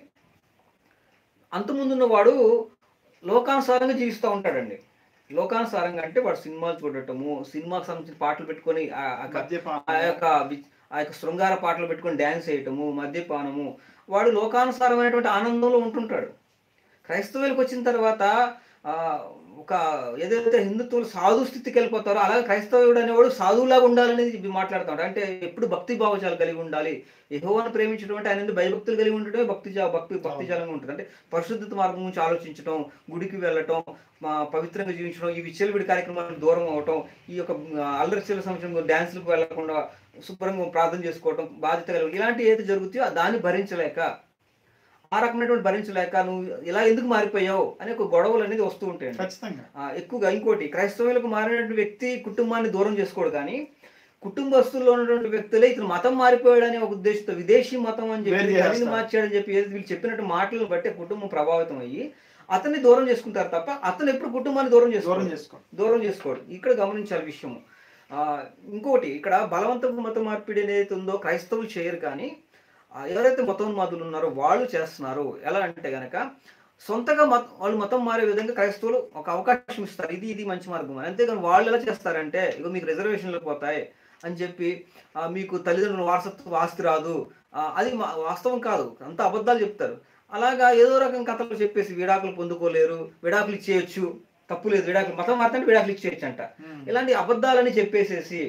అంతముందున్న వాడు లోకానుసారంగా జీవిస్తూ ఉంటాడండి లోకానుసారంగా అంటే వాడు సినిమాలు చూడటము సినిమాకి సంబంధించిన పాటలు పెట్టుకొని ఆ- ఆ క- ఆ మద్యపానం యొక్క వి- ఆ యొక్క శృంగార పాటలు పెట్టుకొని డ్యాన్స్ చేయటము మద్యపానము వాడు లోకానుసారమైనటువంటి ఆనందంలో ఉంటుంటాడు క్రైస్తవులకు వచ్చిన తర్వాత ఆ, ఒక ఏదైతే హిందుత్వులు సాధు స్థితికి వెళ్ళిపోతారో అలాగే క్రైస్తవుడు అనేవాడు సాధువులాగా ఉండాలనేది చెప్పి మాట్లాడుతాడు అంటే ఎప్పుడు భక్తి భావజాలు కలిగి ఉండాలి యెహోవాను ప్రేమించడం అంటే ఆయన భయభక్తులు కలిగి ఉండటమే భక్తి జా- భక్తి భక్తి జాలంగా ఉంటుంది అంటే పరిశుద్ధత మార్గం గురించి ఆలోచించడం గుడికి వెళ్ళటం మా పవిత్రంగా జీవించడం ఈ విచ్చలవిడి కార్యక్రమాలకు దూరం అవటం ఈ యొక్క ఆ, అల్లరి చిల్లర సంవత్సరం డ్యాన్సులకు వెళ్ళకుండా శుభ్రంగా ప్రార్థన చేసుకోవటం బాధ్యత కలిగి ఇలాంటి ఏది జరుగుతాయో దాన్ని భరించలేక ఆ రకమైనటువంటి భరించలేక నువ్వు ఇలా ఎందుకు మారిపోయావు అనే ఒక గొడవలు అనేది వస్తూ ఉంటాయండి ఖచ్చితంగా ఆ, ఎక్కువగా ఇంకోటి క్రైస్తవులకు మారినటువంటి వ్యక్తి కుటుంబాన్ని దూరం చేసుకోడు కానీ కుటుంబస్తుల్లో ఉన్నటువంటి వ్యక్తులే ఇతను మతం మారిపోయాడనే ఒక ఉద్దేశంతో విదేశీ మతం అని వేరు చెప్పి చేస్తారు. తల్లిని మార్చాడని చెప్పి ఏది వీళ్ళు చెప్పినట్టు మాటలను బట్టి కుటుంబం ప్రభావితం అయ్యి అతన్ని దూరం చేసుకుంటారు తప్ప అతను ఎప్పుడు కుటుంబాన్ని దూరం దూరం చేసుకోరు చేసుకో దూరం చేసుకోడు ఇక్కడ గమనించాలి విషయం ఆ, ఇంకోటి ఇక్కడ బలవంతపు మత మార్పిడి ఏదైతే ఉందో క్రైస్తవులు చేయరు కానీ ఆ, ఎవరైతే మతోన్మాదులు ఉన్నారో వాళ్ళు చేస్తున్నారు ఎలా అంటే గనక సొంతగా మత వాళ్ళు మతం మారే విధంగా క్రైస్తవులు ఒక అవకాశం ఇస్తారు ఇది ఇది మంచి మార్గం అని అంతేగాని వాళ్ళు ఎలా చేస్తారంటే ఇగో మీకు రిజర్వేషన్లు పోతాయి అని చెప్పి ఆ, మీకు తల్లిదండ్రుల వారసత్వ ఆస్తి రాదు ఆ, అది మా- వాస్తవం కాదు అంత అబద్ధాలు చెప్తారు అలాగా ఏదో రకం కథలు చెప్పేసి విడాకులు పొందుకోలేరు విడాకులు ఇచ్చేయచ్చు తప్పు లేదు విడాకులు మతం మాత్రం విడాకులు ఇచ్చేయచ్చు అంట ఉమ్. ఇలాంటి అబద్ధాలని చెప్పేసేసి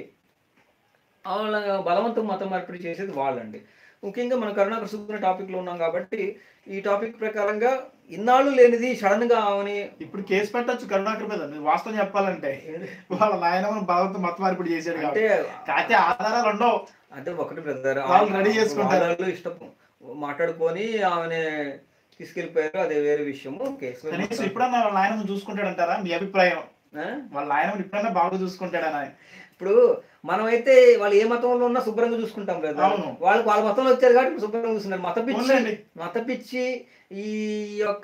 వాళ్ళ బలవంతం మతం మార్పిడి చేసేది వాళ్ళండి ముఖ్యంగా మన కరుణాకర్ సుబ్బున టాపిక్ లో ఉన్నాం కాబట్టి ఈ టాపిక్ ప్రకారంగా ఇన్నాళ్ళు లేనిది సడన్ గా అవని ఇప్పుడు కేసు పెట్టచ్చు కరుణాకర్ మీద మీరు వాస్తవం చెప్పాలంటే వాళ్ళ నాయనమ్మను బలవంతం మత మార్పిడి చేశాడు అంటే కాబట్టి కాకపోతే ఆధారాలు ఉండవు అంటే ఒకటి బ్రదర్ వాళ్ళు ready చేసుకుంటారు. వాళ్ళు ఇష్టం మాట్లాడుకొని ఆమెని తీసుకెళ్లిపోయారు అదే వేరే విషయము కేసు మీద కనీసం ఇప్పుడన్నా వాళ్ళ నాయనమ్మను చూసుకుంటాడంటారా మీ అభిప్రాయం ఆ? వాళ్ళ నాయనమ్మని ఇప్పుడన్నా బాగా చూసుకుంటాడని ఇప్పుడు మనమైతే వాళ్ళు ఏ మతంలో ఉన్నా శుభ్రంగా చూసుకుంటాం కదా అవును. వాళ్ళు వాళ్ళ మతంలో వచ్చారు కాబట్టి ఇప్పుడు శుభ్రంగా చూస్తున్నారు మత పిచ్చి అవునండి. మత పిచ్చి ఈ యొక్క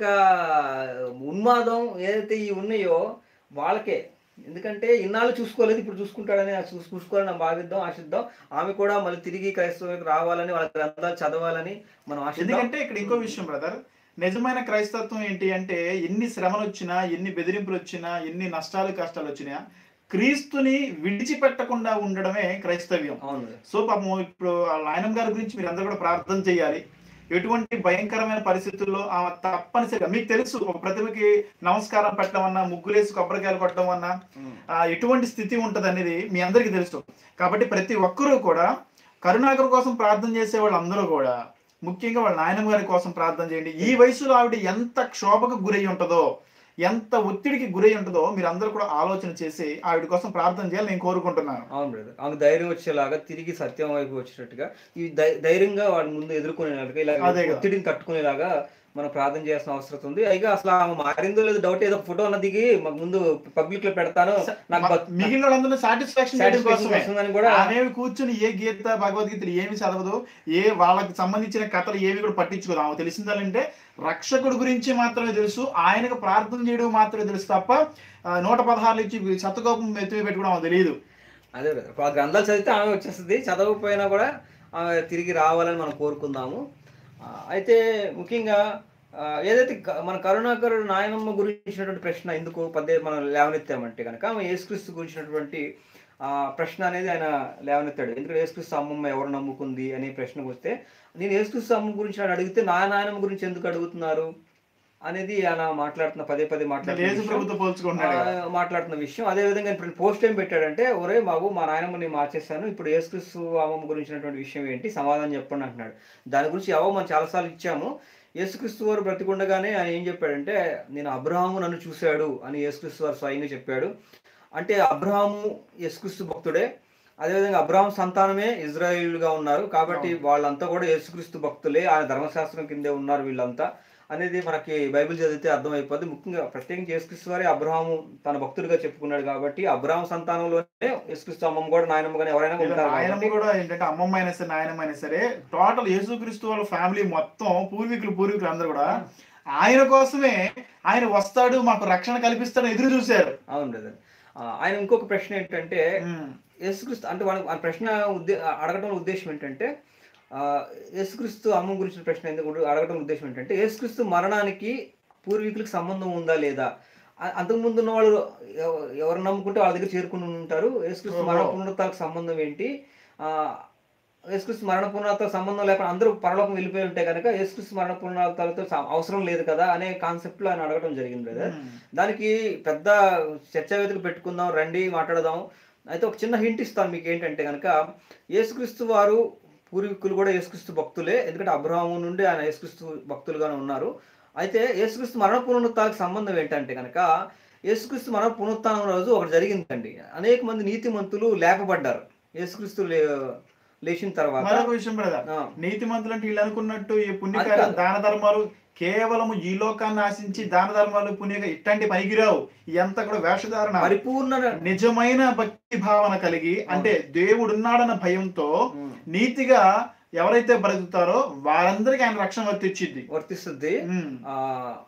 ఉన్మాదం ఏదైతే ఈ ఉన్నాయో వాళ్ళకే ఎందుకంటే ఇన్నాళ్ళు చూసుకోలేదు ఇప్పుడు చూసుకుంటాడని ఆ చూసు చూసుకోవాలని మనం భావిద్దాం ఆశిద్దాం ఆమె కూడా మళ్ళీ తిరిగి క్రైస్తవులకు రావాలని వాళ్ళ గ్రంథాలు చదవాలని మనం ఆశిద్దాం ఎందుకంటే ఇక్కడ ఇంకో విషయం బ్రదర్ నిజమైన క్రైస్తత్వం ఏంటి అంటే ఎన్ని శ్రమలు వచ్చినా ఎన్ని బెదిరింపులు వచ్చినా ఎన్ని నష్టాలు కష్టాలు వచ్చినా క్రీస్తుని విడిచిపెట్టకుండా ఉండడమే క్రైస్తవ్యం అవును సో పాపం ఇప్పుడు ఆ నాయనం గారి గురించి మీరు అందరూ కూడా ప్రార్థన చేయాలి ఎటువంటి భయంకరమైన పరిస్థితుల్లో ఆమె తప్పనిసరిగా మీకు తెలుసు ఒక ప్రతిభకి నమస్కారం పెట్టడం అన్నా ముగ్గులేసి కొబ్బరికాయలు కొట్టడం అన్నా ఆ, ఎటువంటి స్థితి ఉంటుంది అనేది మీ అందరికీ తెలుసు కాబట్టి ప్రతి ఒక్కరూ కూడా కరుణాకర్ కోసం ప్రార్థన చేసే వాళ్ళందరూ కూడా ముఖ్యంగా వాళ్ళ నాయనమ్మ గారి కోసం ప్రార్థన చేయండి ఈ వయసులో ఆవిడ ఎంత క్షోభకు గురై ఉంటుందో ఎంత ఒత్తిడికి గురై ఉంటుందో మీరు అందరూ కూడా ఆలోచన చేసి ఆవిడ కోసం ప్రార్థన చేయాలి నేను కోరుకుంటున్నాను అవును బ్రదర్ ఆమెకు ధైర్యం వచ్చేలాగా తిరిగి సత్యం వైపు వచ్చేటట్టుగా ఈ ధై- ధైర్యంగా వాడి ముందు ఎదుర్కొనేలాగా ఇలా అదే కదా. ఒత్తిడిని తట్టుకునేలాగా మనం ప్రార్థన చేయాల్సిన అవసరం ఉంది అయిగా అసలు ఆమె మారిందో లేదో డౌట్ ఏదో ఫోటో అన్న దిగి మాకు ముందు పబ్లిక్ లో పెడతాను నాకు భక్- మిగిలిన వాళ్ళందరూ సాటిస్ఫాక్షన్ satisfaction వస్తుందని కూడా ఆమెవి కూర్చుని ఏ గీత భగవద్గీతలు ఏమి చదవదు ఏ వాళ్ళకి సంబంధించిన కథలు ఏవి కూడా పట్టించుకోదు ఆమె తెలిసిందంటే రక్షకుడు గురించి మాత్రమే తెలుసు ఆయనకు ప్రార్థన చేయడం మాత్రమే తెలుసు తప్ప ఆ, నూట పదహారులు ఇచ్చి శతకోపం ఎత్తిమి పెట్టుకోవడం ఆమె తెలియదు అదే బ్రదర్ ఇప్పుడు ఆ గ్రంథాలు చదివితే ఆమె వచ్చేస్తుంది చదవకపోయినా కూడా ఆమె తిరిగి రావాలని మనం కోరుకుందాము ఆ, అయితే ముఖ్యంగా ఆ, ఏదైతే క- మన కరుణాకర్ నాయనమ్మ గురించినటువంటి ప్రశ్న ఎందుకు పదే మనం లేవనెత్తామంటే కనుక ఆమె యేసుక్రీస్తు గురించినటువంటి ఆ, ప్రశ్న అనేది ఆయన లేవనెత్తాడు ఎందుకంటే యేసుక్రీస్తు అమ్మమ్మ ఎవరు నమ్ముకుంది అనే ప్రశ్నకు వస్తే నేను యేసుక్రీస్తు అమ్మ గురించి ఆయన అడిగితే నా నాయనమ్మ గురించి ఎందుకు అడుగుతున్నారు అనేది ఆయన మాట్లాడుతున్న పదే పదే యేసు మాట్లాడుతున్న ప్రభుత్వ పోల్చుకుంటున్నాడు కదా. ఆ, మాట్లాడుతున్న విషయం అదే విధంగా ఇప్పుడు పోస్ట్ ఏం పెట్టాడంటే ఒరే బాబు మా నాయనమ్మని మార్చేస్తాను ఇప్పుడు యేసుక్రీస్తు అమ్మమ్మ గురించినటువంటి విషయం ఏంటి సమాధానం చెప్పండి అంటున్నాడు దాని గురించి ఎవో మనం చాలాసార్లు ఇచ్చాము యేసుక్రీస్తు వారు బ్రతికుండగానే ఆయన ఏం చెప్పాడంటే నేను అబ్రహాము నన్ను చూశాడు అని యేసుక్రీస్తు వారు స్వయంగా చెప్పాడు అంటే అబ్రహాము యేసుక్రీస్తు భక్తుడే అదేవిధంగా అబ్రహాం సంతానమే ఇజ్రాయిల్గా ఉన్నారు కాబట్టి వాళ్ళంతా కూడా యేసుక్రీస్తు భక్తులే ఆయన ధర్మశాస్త్రం కిందే ఉన్నారు వీళ్ళంతా అనేది మనకి బైబిల్ చదివితే అర్థమైపోద్ది ముఖ్యంగా ప్రత్యేకించి యేసుక్రీస్తు వారి అబ్రహాము తన భక్తుడిగా చెప్పుకున్నాడు కాబట్టి అబ్రహాం సంతానంలోనే యేసుక్రీస్తు అమ్మమ్మ కూడా నాయనమ్మ కానీ ఎవరైనా ఉంటారు ఆయనమ్మ కాబట్టి కూడా ఏంటంటే అమ్మమ్మ అయినా సరే నాయనమ్మ అయినా సరే టోటల్ యేసుక్రీస్తు వాళ్ళ ఫ్యామిలీ మొత్తం పూర్వీకులు పూర్వీకులు అందరూ కూడా ఆయన కోసమే ఆయన వస్తాడు మాకు రక్షణ కల్పిస్తాడు ఎదురు చూశారు అవును బ్రదర్ ఆయన ఇంకొక ప్రశ్న ఏంటంటే ఉమ్. యేసుక్రీస్తు అంటే వాళ్ళ ఆ ప్రశ్న ఉద్దే అడగడం ఉద్దేశం ఏంటంటే ఆ, యేసుక్రీస్తు అమ్మ గురించిన ప్రశ్న ఎందుకు అడగడం ఉద్దేశం ఏంటంటే యేసుక్రీస్తు మరణానికి పూర్వీకులకు సంబంధం ఉందా లేదా ఆ- అంతకుముందు ఉన్న వాళ్ళు ఎవ- ఎవరు నమ్ముకుంటే వాళ్ళ దగ్గర చేరుకుని ఉంటారు యేసుక్రీస్తు ఓహో. మరణ పునరుత్థాలకు సంబంధం ఏంటి ఆ, యేసుక్రీస్తు మరణ పునరుత్థాలకు సంబంధం లేకుండా అందరూ పరలోకం వెళ్ళిపోయి ఉంటే కనుక యేసుక్రీస్తు మరణ పునరుత్థాలతో స- అవసరం లేదు కదా అనే కాన్సెప్ట్లో ఆయన అడగడం జరిగింది బ్రదర్ ఉమ్. దానికి పెద్ద చర్చావేదిక పెట్టుకుందాం రండి మాట్లాడదాం అయితే ఒక చిన్న హింట్ ఇస్తాను మీకు ఏంటంటే కనుక యేసుక్రీస్తు వారు పూర్వీకులు కూడా యేసుక్రీస్తు భక్తులే ఎందుకంటే అబ్రహాము నుండి ఆయన యేసుక్రీస్తు భక్తులుగానే ఉన్నారు అయితే యేసుక్రీస్తు మరణ పునరుత్థాలకు సంబంధం ఏంటంటే కనుక యేసుక్రీస్తు మరణ పునరుత్థానం రోజు ఒకటి జరిగిందండి అనేక మంది నీతిమంతులు లేపబడ్డారు యేసుక్రీస్తు లే లేచిన తర్వాత మరొక విషయం బ్రదర్ ఆ, నీతి మంతులు అంటే వీళ్ళు అనుకున్నట్టు ఈ అది పుణ్యకార్యం కాదు. దాన ధర్మాలు కేవలం ఈ లోకాన్ని ఆశించి దాన ధర్మాలు పుణ్య ఇట్లాంటి పనికిరావు ఇదంతా కూడా వేషధారణ పరిపూర్ణ నిజమైన భక్తి భావన కలిగి అంటే దేవుడున్నాడన్న భయంతో ఉమ్, నీతిగా ఎవరైతే బ్రతుకుతారో వారందరికీ ఆయన రక్షణ వర్తించింది వర్తిస్తుంది ఆ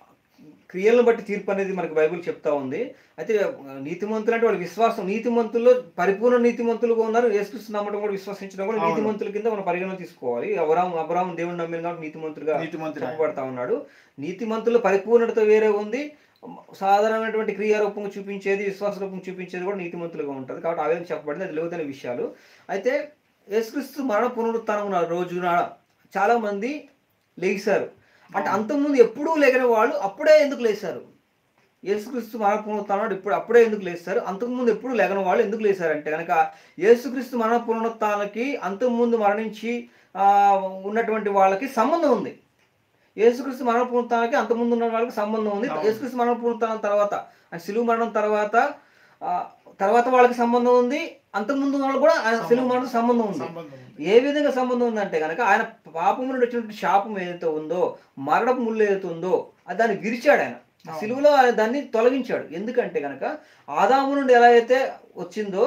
క్రియలను బట్టి తీర్పు అనేది మనకి బైబిల్ చెప్తా ఉంది అయితే ఆ, నీతిమంతులు అంటే వాళ్ళ విశ్వాసం నీతిమంతుల్లో పరిపూర్ణ నీతిమంతులుగా ఉన్నారు యేసుక్రీస్తు నమ్మడం కూడా విశ్వసించడం కూడా అవును. నీతిమంతుల కింద మనం పరిగణన తీసుకోవాలి అబ్రాహం అబ్రాహం దేవుని నమ్మిన కాబట్టి నీతిమంతులుగా నీతిమంతుడు చెప్పబడతా ఉన్నాడు నీతిమంతుల పరిపూర్ణత వేరే ఉంది సాధారణమైనటువంటి క్రియారూపంగా చూపించేది విశ్వాస రూపం చూపించేది కూడా నీతిమంతులుగా ఉంటుంది కాబట్టి ఆ విధంగా చెప్పబడింది అది లోతైన విషయాలు అయితే యేసుక్రీస్తు మరణ పునరుత్థానం ఉన్న రోజున చాలా మంది లేచారు అంటే అంతకుముందు ఎప్పుడూ లేని వాళ్ళు అప్పుడే ఎందుకు లేచారు యేసుక్రీస్తు మరణ పునరుత్థానం ఇప్పుడు అప్పుడే ఎందుకు లేస్తారు అంతకుముందు ఎప్పుడు లేగని వాళ్ళు ఎందుకు లేచారంటే కనుక యేసుక్రీస్తు మరణ పునరుత్థానానికి అంతకుముందు మరణించి ఆ, ఉన్నటువంటి వాళ్ళకి సంబంధం ఉంది యేసుక్రీస్తు మరణ పునరుత్థానానికి అంతకుముందు ఉన్న వాళ్ళకి సంబంధం ఉంది అవును. యేసుక్రీస్తు మరణ పునరుత్థానం తర్వాత ఆయన సిలువు మరణం తర్వాత ఆ, తర్వాత వాళ్ళకి సంబంధం ఉంది అంతకుముందు ఉన్న వాళ్ళు కూడా ఆయన సిలువు మరణం సంబంధం ఉంది సంబంధం ఉంది. ఏ విధంగా సంబంధం ఉందంటే కనుక ఆయన పాపము నుండి వచ్చినటువంటి శాపం ఏదైతే ఉందో మరణపు ముళ్ళు ఏదైతే ఉందో అది దాన్ని విరిచాడు ఆయన ఆ అవును. సిలువలో ఆయన దాన్ని తొలగించాడు ఎందుకంటే కనుక ఆదాము నుండి ఎలా అయితే వచ్చిందో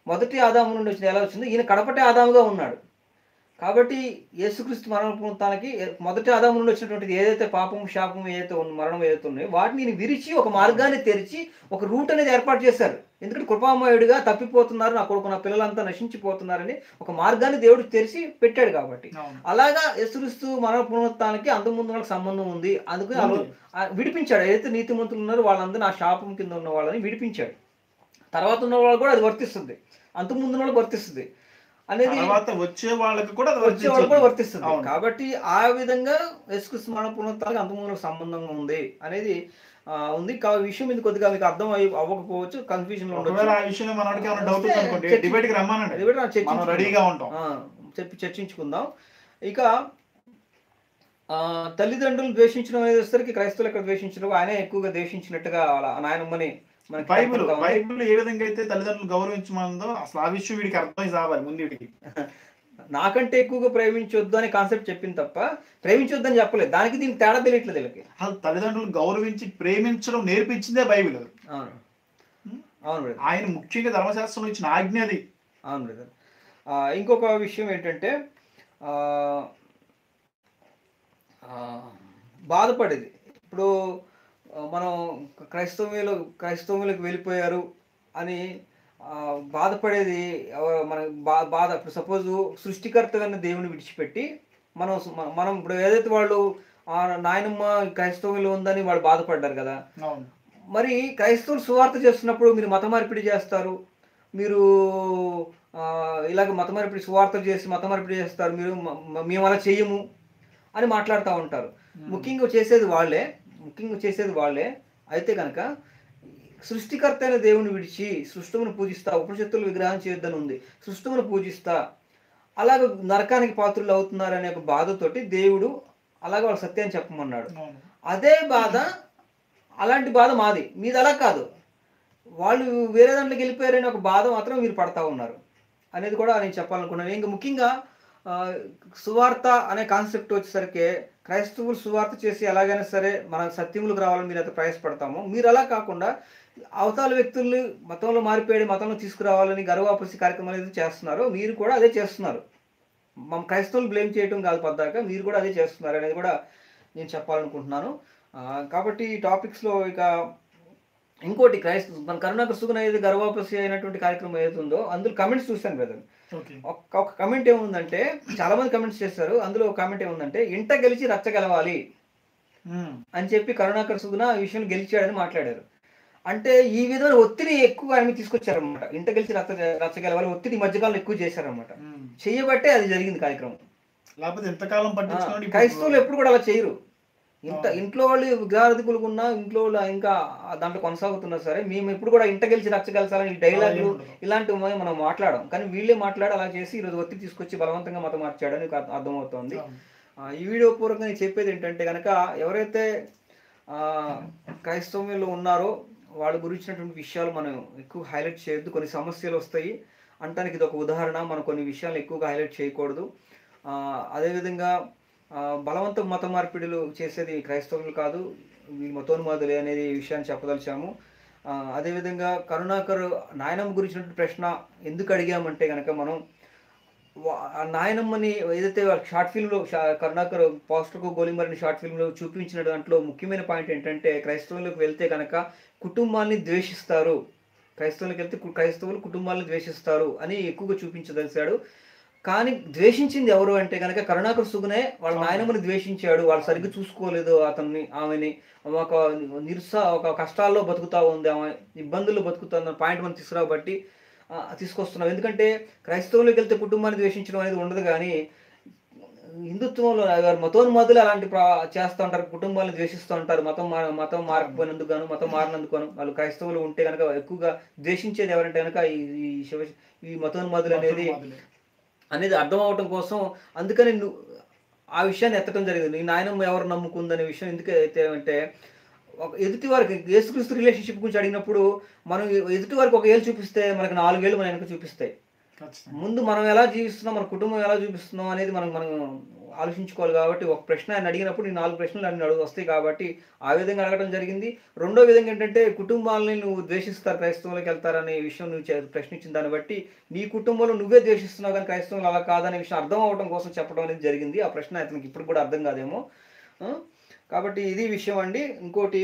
మొదటి ఆదాము నుండి వచ్చిన ఎలా వచ్చిందో ఈయన కడపటి ఆదాముగా ఉన్నాడు కాబట్టి యేసుక్రీస్తు మరణ పునరుత్థానానికి మొదటి ఆదాము నుండి వచ్చినటువంటిది ఏదైతే పాపం శాపం ఏదైతే ఉన్న మరణం ఏదైతే ఉన్నాయో వాటిని ఈయన విరిచి ఒక మార్గాన్ని తెరిచి ఒక రూట్ అనేది ఏర్పాటు చేశారు ఎందుకంటే కృపామయుడిగా తప్పిపోతున్నారు నా కొడుకు నా పిల్లలంతా నశించిపోతున్నారని ఒక మార్గాన్ని దేవుడు తెరిచి పెట్టాడు కాబట్టి అవును. అలాగా యేసుక్రీస్తు మరణ పునరుత్థానానికి అంత ముందు వాళ్ళకి సంబంధం ఉంది అందుకని ఆ ఉంది. ఆ విడిపించాడు ఏదైతే నీతిమంతులు ఉన్నారో వాళ్ళందరూ ఆ శాపం కింద ఉన్న వాళ్ళని విడిపించాడు తర్వాత ఉన్న వాళ్ళు కూడా అది వర్తిస్తుంది అంత ముందు ఉన్న వాళ్ళకి వర్తిస్తుంది అనేది తర్వాత వచ్చే వాళ్ళకి కూడా అది వచ్చే వాళ్ళు కూడా వర్తించదు. వర్తిస్తుంది అవును. కాబట్టి ఆ విధంగా యేసుక్రీస్తు మరణ పునరుత్థానానికి అంత ముందు సంబంధంగా ఉంది అనేది ఆ, ఉంది కా విషయం ఇది కొద్దిగా మీకు అర్థం అయ్యి అవ్వకపోవచ్చు కన్ఫ్యూజన్ లో ఒకవేళ ఆ విషయంలో మనకి ఏమైనా డౌట్ ఉంది అనుకోండి చర్చి- డిబేట్ కి రమ్మానండి అది కూడా మనం చర్చించుకుందాం. రెడీగా ఉంటాం ఆ, చెప్పి చర్చించుకుందాం ఇక ఆ, తల్లిదండ్రులు ద్వేషించడం అనేది వచ్చేసరికి క్రైస్తవులు ఇక్కడ ద్వేషించడం ఆయనే ఎక్కువగా ద్వేషించినట్టుగా వాళ్ళ నాయనమ్మని మనకి బైబిల్ కనపడతా ఉంది. బైబిల్ ఏ విధంగా అయితే తల్లిదండ్రులు గౌరవించమందో అసలు ఆ విషయం వీడికి అర్థమై సావాలి ముందు వీడికి నాకంటే ఎక్కువగా ప్రేమించొద్దు అనే కాన్సెప్ట్ చెప్పింది తప్ప ప్రేమించొద్దు అని చెప్పలేదు దానికి దీనికి తేడా తెలియట్లేదు వీళ్ళకి అసలు తల్లిదండ్రులు గౌరవించి ప్రేమించడం నేర్పించిందే బైబిల్ అవును అవును బ్రదర్ ఆయన ముఖ్యంగా ధర్మశాస్త్రంలో ఇచ్చిన ఆజ్ఞ అది అవును బ్రదర్ ఆ, ఇంకొక విషయం ఏంటంటే ఆ, ఆ, బాధపడేది ఇప్పుడు ఆ, మనం క్రైస్తవులు క్రైస్తవులకు వెళ్ళిపోయారు అని ఆ, బాధపడేది ఎవ- మన బా బాధ ఇప్పుడు సపోజ్ సృష్టికర్తగా దేవుని విడిచిపెట్టి మనం మ- మనం ఇప్పుడు ఏదైతే వాళ్ళు ఆ నాయనమ్మ క్రైస్తవులు ఉందని వాళ్ళు బాధపడ్డారు కదా అవును మరి క్రైస్తవులు సువార్త చేస్తున్నప్పుడు మీరు మత మార్పిడి చేస్తారు మీరు ఆ, ఇలాగ మత మార్పిడి సువార్తలు చేసి మత మార్పిడి చేస్తారు మీరు మ- మ- మేము అలా చెయ్యము అని మాట్లాడుతూ ఉంటారు ముఖ్యంగా చేసేది వాళ్ళే ముఖ్యంగా చేసేది వాళ్ళే అయితే కనుక సృష్టికర్త అయిన దేవుని విడిచి సృష్టమును పూజిస్తా ఉపనిషత్తులు విగ్రహం చేయొద్దని ఉంది సృష్టమును పూజిస్తా అలాగ నరకానికి పాత్రులు అవుతున్నారనే ఒక బాధతోటి దేవుడు అలాగ వాళ్ళ సత్యాన్ని చెప్పమన్నాడు అవును అదే బాధ అలాంటి బాధ మాది మీది అలా కాదు వాళ్ళు వేరే దాంట్లోకి వెళ్ళిపోయారని ఒక బాధ మాత్రం మీరు పడతా ఉన్నారు అనేది కూడా నేను చెప్పాలనుకున్నాను ఇంకా ముఖ్యంగా ఆ, సువార్త అనే కాన్సెప్ట్ వచ్చేసరికి క్రైస్తవులు సువార్త చేసి ఎలాగైనా సరే మన సత్యములకు రావాలని మీరు అయితే ప్రయాసపడతామో మీరు అలా కాకుండా అవతల వ్యక్తుల్ని మతంలో మారిపోయి మతంలో తీసుకురావాలని గర్వాపరిచి కార్యక్రమాలు ఏదైతే చేస్తున్నారో మీరు కూడా అదే చేస్తున్నారు మా క్రైస్తవులు బ్లేమ్ చేయటం కాదు పద్దాక మీరు కూడా అదే చేస్తున్నారు అనేది కూడా నేను చెప్పాలనుకుంటున్నాను ఆ, కాబట్టి ఈ టాపిక్స్లో ఇక ఇంకోటి క్రైస్తవ మన కరుణాకర్ సుగుణ ఏది గర్వాపసి అయినటువంటి కార్యక్రమం ఏదైతే ఉందో అందులో కమెంట్స్ చూశాను బ్రదర్ ఓకే ఒక్క ఒక కమెంట్ ఏముందంటే చాలా మంది కమెంట్స్ చేస్తారు అందులో ఒక కమెంట్ ఏముందంటే ఇంట గెలిచి రచ్చ గెలవాలి ఉమ్. అని చెప్పి కరుణాకర్ సుగుణ ఆ విషయం గెలిచాడని మాట్లాడారు అంటే ఈ విధమైన ఒత్తిడి ఎక్కువ ఆయన మీద తీసుకొచ్చారనమాట ఇంట గెలిచి రచ్చ రచ్చ గెలవాలి ఒత్తిడి ఈ మధ్యకాలంలో ఎక్కువ చేశారనమాట ఉమ్. చెయ్యబట్టే అది జరిగింది కార్యక్రమం లేకపోతే ఎంతకాలం ఆ, పట్టించుకోండి క్రైస్తవులు ఎప్పుడు కూడా అలా చేయరు ఇంత ఆ. ఇంట్లో వాళ్ళు విగ్రహాధికులు ఉన్నా ఇంట్లో వాళ్ళు ఇంకా దాంట్లో కొనసాగుతున్నా సరే మేము ఎప్పుడు కూడా ఇంట గెలిచి రచ్చ గెలిచాలని ఈ డైలాగులు ఇలాంటివి మనం- మనం మాట్లాడం కానీ వీళ్ళే మాట్లాడి అలా చేసి ఈరోజు ఒత్తిడి తీసుకొచ్చి బలవంతంగా మతం మార్చాడని నాకు అర్థ- అర్థమవుతోంది ఆ, ఈ వీడియో పూర్వకంగా నేను చెప్పేది ఏంటంటే కనుక ఎవరైతే ఆ, క్రైస్తవంలో ఉన్నారో వాళ్ళ గురించినటువంటి విషయాలు మనం ఎక్కువ హైలైట్ చేయొద్దు కొన్ని సమస్యలు వస్తాయి అంటానికి ఇది ఒక ఉదాహరణ మనం కొన్ని విషయాలు ఎక్కువగా హైలైట్ చేయకూడదు ఆ, అదేవిధంగా ఆ, బలవంత మత మార్పిడులు చేసేది క్రైస్తవులు కాదు వీళ్ళు మతోన్మాదులే అనేది ఈ విషయాన్ని చెప్పదలిచాము ఆ, అదేవిధంగా కరుణాకర్ నాయనమ్మ గురించినటువంటి ప్రశ్న ఎందుకు అడిగామంటే కనుక మనం వా- ఆ నాయనమ్మని ఏదైతే షార్ట్ ఫిల్మ్లో కరుణాకర్ పాస్టర్కు గోలిమరిని షార్ట్ ఫిల్మ్లో చూపించిన దాంట్లో ముఖ్యమైన పాయింట్ ఏంటంటే క్రైస్తవులకు వెళ్తే కనుక కుటుంబాన్ని ద్వేషిస్తారు క్రైస్తవులకు వెళ్తే కు- క్రైస్తవులు కుటుంబాలను ద్వేషిస్తారు అని ఎక్కువగా చూపించదలిచాడు కానీ ద్వేషించింది ఎవరు అంటే కనుక కరుణాకర్ సుగునే వాళ్ళ నాయనమ్మని ద్వేషించాడు వాళ్ళు సరిగ్గా చూసుకోలేదు అతన్ని ఆమెని ఒక నిరుసా ఒక కష్టాల్లో బతుకుతా ఉంది ఆమె ఇబ్బందుల్లో బతుకుతున్న పాయింట్ మనం తీసుకురాబట్టి ఆ, తీసుకొస్తున్నాం ఎందుకంటే క్రైస్తవులకు వెళ్తే కుటుంబాన్ని ద్వేషించడం అనేది ఉండదు కానీ హిందుత్వంలో ఎవరు మతోన్మాదులు అలాంటి ప్రా చేస్తూ ఉంటారు కుటుంబాలను ద్వేషిస్తూ ఉంటారు మతం మార మతం మారకపోయినందుకు గాను మతం మారినందుకు గాను వాళ్ళు క్రైస్తవులు ఉంటే కనుక ఎక్కువగా ద్వేషించేది ఎవరంటే కనుక ఈ ఈ శివ ఈ మతోన్మాదులు అనేది అనేది అర్థం అవటం కోసం అందుకని నువ్వు ఆ విషయాన్ని ఎత్తడం జరిగింది నీ నాయనమ్మ ఎవరు నమ్ముకుందనే విషయం ఎందుకు అయితే అంటే ఒక ఎదుటి వారికి యేసుక్రీస్తు రిలేషన్షిప్ గురించి అడిగినప్పుడు మనం ఎదుటి వారికి ఒక ఏళ్ళు చూపిస్తే మనకు నాలుగేళ్ళు మన వెనక చూపిస్తాయి ఖచ్చితంగా ముందు మనం ఎలా జీవిస్తున్నాం మన కుటుంబం ఎలా చూపిస్తున్నాం అనేది మనం మనం ఆలోచించుకోవాలి కాబట్టి ఒక ప్రశ్న ఆయన అడిగినప్పుడు ఈ నాలుగు ప్రశ్నలు అన్ని అడుగు వస్తాయి కాబట్టి ఆ విధంగా అడగడం జరిగింది రెండో విధంగా ఏంటంటే కుటుంబాలని నువ్వు ద్వేషిస్తారు క్రైస్తవులకు వెళ్తారనే విషయం నువ్వు చే- ప్రశ్నించిన దాన్ని బట్టి నీ కుటుంబంలో నువ్వే ద్వేషిస్తున్నావు కానీ క్రైస్తవులు అలా కాదనే విషయం అర్థం అవడం కోసం చెప్పడం అనేది జరిగింది ఆ ప్రశ్న అతనికి ఇప్పుడు కూడా అర్థం కాదేమో ఆ? కాబట్టి ఇది విషయం అండి ఇంకోటి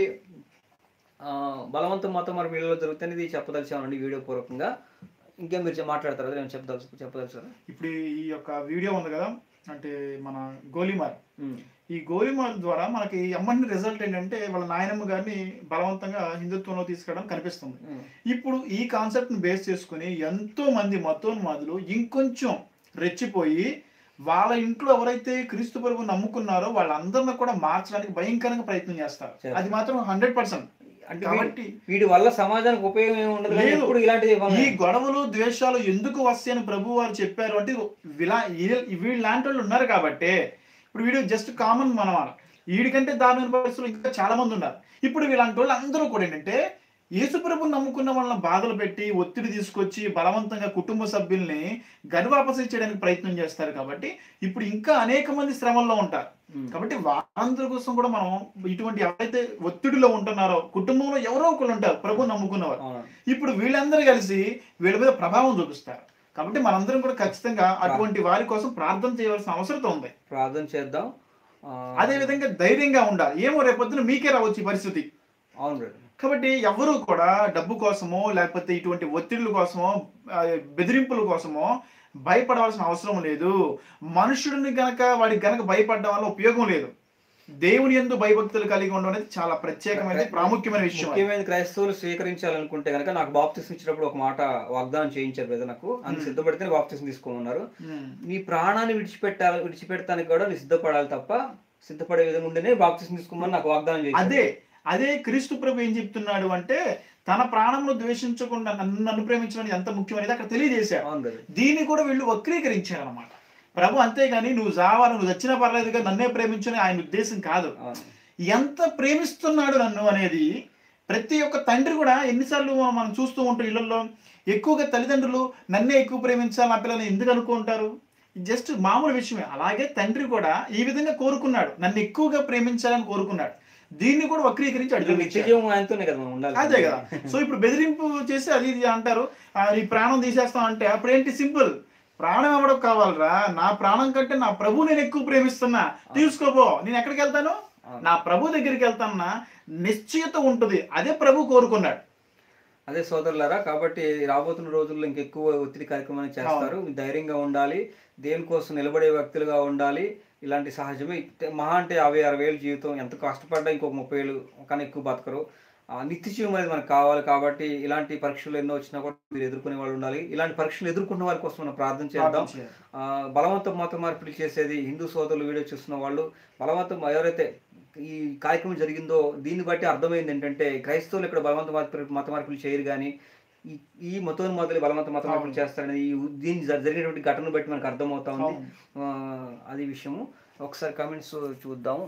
ఆ, బలవంతం మతం మరి మీలో జరుగుతుంది ఇది చెప్పదలిచామండి వీడియో పూర్వకంగా ఇంకేం మీరు చె- మాట్లాడతారు అదే నేను చెప్పదలుచు చెప్పదలుచారు ఇప్పుడు ఈ యొక్క వీడియో ఉంది కదా అంటే మన గోలీమార్ ఈ గోలీమార్ ద్వారా మనకి అమ్మని రిజల్ట్ ఏంటంటే వాళ్ళ నాయనమ్మ గారిని బలవంతంగా హిందుత్వంలో తీసుకురావడం కనిపిస్తుంది ఇప్పుడు ఈ కాన్సెప్ట్ ని బేస్ చేసుకుని ఎంతో మంది మతోన్మాదులు ఇంకొంచెం రెచ్చిపోయి వాళ్ళ ఇంట్లో ఎవరైతే క్రీస్తు ప్రభు నమ్ముకున్నారో వాళ్ళందరిని కూడా మార్చడానికి భయంకరంగా ప్రయత్నం చేస్తారు చేస్తారు. అది మాత్రం హండ్రెడ్ పర్సెంట్ అంటే కాబట్టి వీటి వల్ల సమాజానికి ఉపయోగం ఏమి ఉండదు కానీ లేదు. ఎప్పుడు ఇలాంటిది ఈ గొడవలు ద్వేషాలు ఎందుకు వస్తాయని ప్రభు వారు చెప్పారు అంటే ఇలా వీళ్ళలాంటి వాళ్ళు ఉన్నారు కాబట్టి ఇప్పుడు వీడు జస్ట్ కామన్ మనమాట వీడికంటే దారుణ పరిస్థితులు ఇంకా చాలా మంది ఉన్నారు ఇప్పుడు వీళ్ళంటి వాళ్ళు అందరూ కూడా ఏంటంటే యేసుప్రభు నమ్ముకున్న వాళ్ళని బాధలు పెట్టి ఒత్తిడి తీసుకొచ్చి బలవంతంగా కుటుంబ సభ్యుల్ని గర్వాపసి చేయడానికి ప్రయత్నం చేస్తారు కాబట్టి ఇప్పుడు ఇంకా అనేక మంది శ్రమల్లో ఉంటారు కాబట్టి వాళ్ళందరి కోసం కూడా మనం ఇటువంటి ఎవరైతే ఒత్తిడిలో ఉంటున్నారో కుటుంబంలో ఎవరో ఒకళ్ళు ఉంటారు ప్రభు నమ్ముకున్నవారు ఇప్పుడు వీళ్ళందరూ కలిసి వీళ్ళ మీద ప్రభావం చూపిస్తారు కాబట్టి మనందరం కూడా ఖచ్చితంగా అటువంటి వారి కోసం ప్రార్థన చేయవలసిన అవసరం ఉంది ప్రార్థన చేద్దాం ఆ, అదే విధంగా ధైర్యంగా ఉండాలి ఏమో రేపొద్దున మీకే రావచ్చు ఈ పరిస్థితి అవును బ్రదర్ కాబట్టి ఎవరు కూడా డబ్బు కోసమో లేకపోతే ఇటువంటి ఒత్తిళ్ల కోసమో ఆ, బెదిరింపుల కోసమో భయపడవలసిన అవసరం లేదు మనుషుడిని గనక వాడికి గనక భయపడడం వల్ల ఉపయోగం లేదు దేవుని ఎందు భయభక్తులు కలిగి ఉండడం అనేది చాలా ప్రత్యేకమైన ప్రాముఖ్యమైన విషయం అది. ముఖ్యమైన క్రైస్తవులు స్వీకరించాలనుకుంటే కనుక నాకు బాప్తిసం ఇచ్చినప్పుడు ఒక మాట వాగ్దానం చేయించారు బ్రదర్ నాకు అందుకు Hmm. సిద్ధపడితేనే బాప్తిసం తీసుకోమన్నారు ఉమ్. నీ ప్రాణాన్ని విడిచిపెట్టాలి విడిచిపెడతానికి కూడా నీ సిద్ధపడాలి తప్ప సిద్ధపడే విధంగా ఉంటేనే బాప్తిసం తీసుకోమని నాకు వాగ్దానం చేశారు అదే అదే క్రీస్తు ప్రభు ఏం చెప్తున్నాడు అంటే తన ప్రాణంలో ద్వేషించకుండా నన్ను నన్ను ప్రేమించడం ఎంత ముఖ్యమనేది అక్కడ తెలియజేశాడు అవును బ్రదర్ దీన్ని కూడా వీళ్ళు వక్రీకరించారు అనమాట ప్రభు అంతేగాని నువ్వు జావాలి నువ్వు వచ్చినా పర్లేదుగా నన్నే ప్రేమించని ఆయన ఉద్దేశం కాదు అవును ఎంత ప్రేమిస్తున్నాడు నన్ను అనేది ప్రతి ఒక్క తండ్రి కూడా ఎన్నిసార్లు మనం చూస్తూ ఉంటాం ఇళ్లలో ఎక్కువగా తల్లిదండ్రులు నన్నే ఎక్కువ ప్రేమించాలి నా పిల్లల్ని ఎందుకు అనుకుంటారు జస్ట్ మామూలు విషయమే అలాగే తండ్రి కూడా ఈ విధంగా కోరుకున్నాడు నన్ను ఎక్కువగా ప్రేమించాలని కోరుకున్నాడు దీన్ని కూడా వక్రీకరించి నిత్య అడుగు జీవం ఆయనతోనే కదా మనం ఉండాలి అదే కదా సో ఇప్పుడు బెదిరింపు చేసి అది ఇది అంటారు ఆ, నీ ప్రాణం తీసేస్తాం అంటే అప్పుడు ఏంటి సింపుల్ ప్రాణం ఎవడో కావాలరా నా ప్రాణం కంటే నా ప్రభు నేను ఎక్కువ ప్రేమిస్తున్నా తీసుకోపో నేను ఎక్కడికి వెళ్తాను అవును. నా ప్రభు దగ్గరికి వెళ్తానా నిశ్చయత ఉంటుంది అదే ప్రభు కోరుకున్నాడు అదే సోదరులారా కాబట్టి రాబోతున్న రోజుల్లో ఇంకెక్కువ ఒత్తిడి కార్యక్రమాన్ని చేస్తారు ధైర్యంగా ఉండాలి దేనికోసం నిలబడే వ్యక్తులుగా ఉండాలి ఇలాంటి సహజమే మహా అంటే యాభై అరవై ఏళ్ళు జీవితం ఎంత కష్టపడ్డా ఇంకొక ముప్పై ఏళ్ళు కానీ ఎక్కువ బతకరు ఆ, నిత్య జీవం అనేది మనకు కావాలి కాబట్టి ఇలాంటి పరీక్షలు ఎన్నో వచ్చినా కూడా మీరు ఎదుర్కొనే వాళ్ళు ఉండాలి ఇలాంటి పరీక్షలు ఎదుర్కొన్న వారి కోసం మనం ప్రార్థన చేద్దాం ఆ, బలవంతం మత మార్పిడి చేసేది హిందూ సోదరులు వీడియో చూస్తున్న వాళ్ళు బలవంతం ఎవరైతే ఈ కార్యక్రమం జరిగిందో దీన్ని బట్టి అర్థమైంది ఏంటంటే క్రైస్తవులు ఇక్కడ బలవంత మార్పిడి మత మార్పులు చేయరు కానీ ఈ ఈ మతోన్మాదులు బలవంత మత మార్పులు అవును. చేస్తారనేది ఈ దీన్ని జ- జరిగినటువంటి ఘటనను బట్టి మనకు అర్థమవుతా ఉంది అవును. ఆ, అది విషయము ఒకసారి కమెంట్స్ చూద్దాము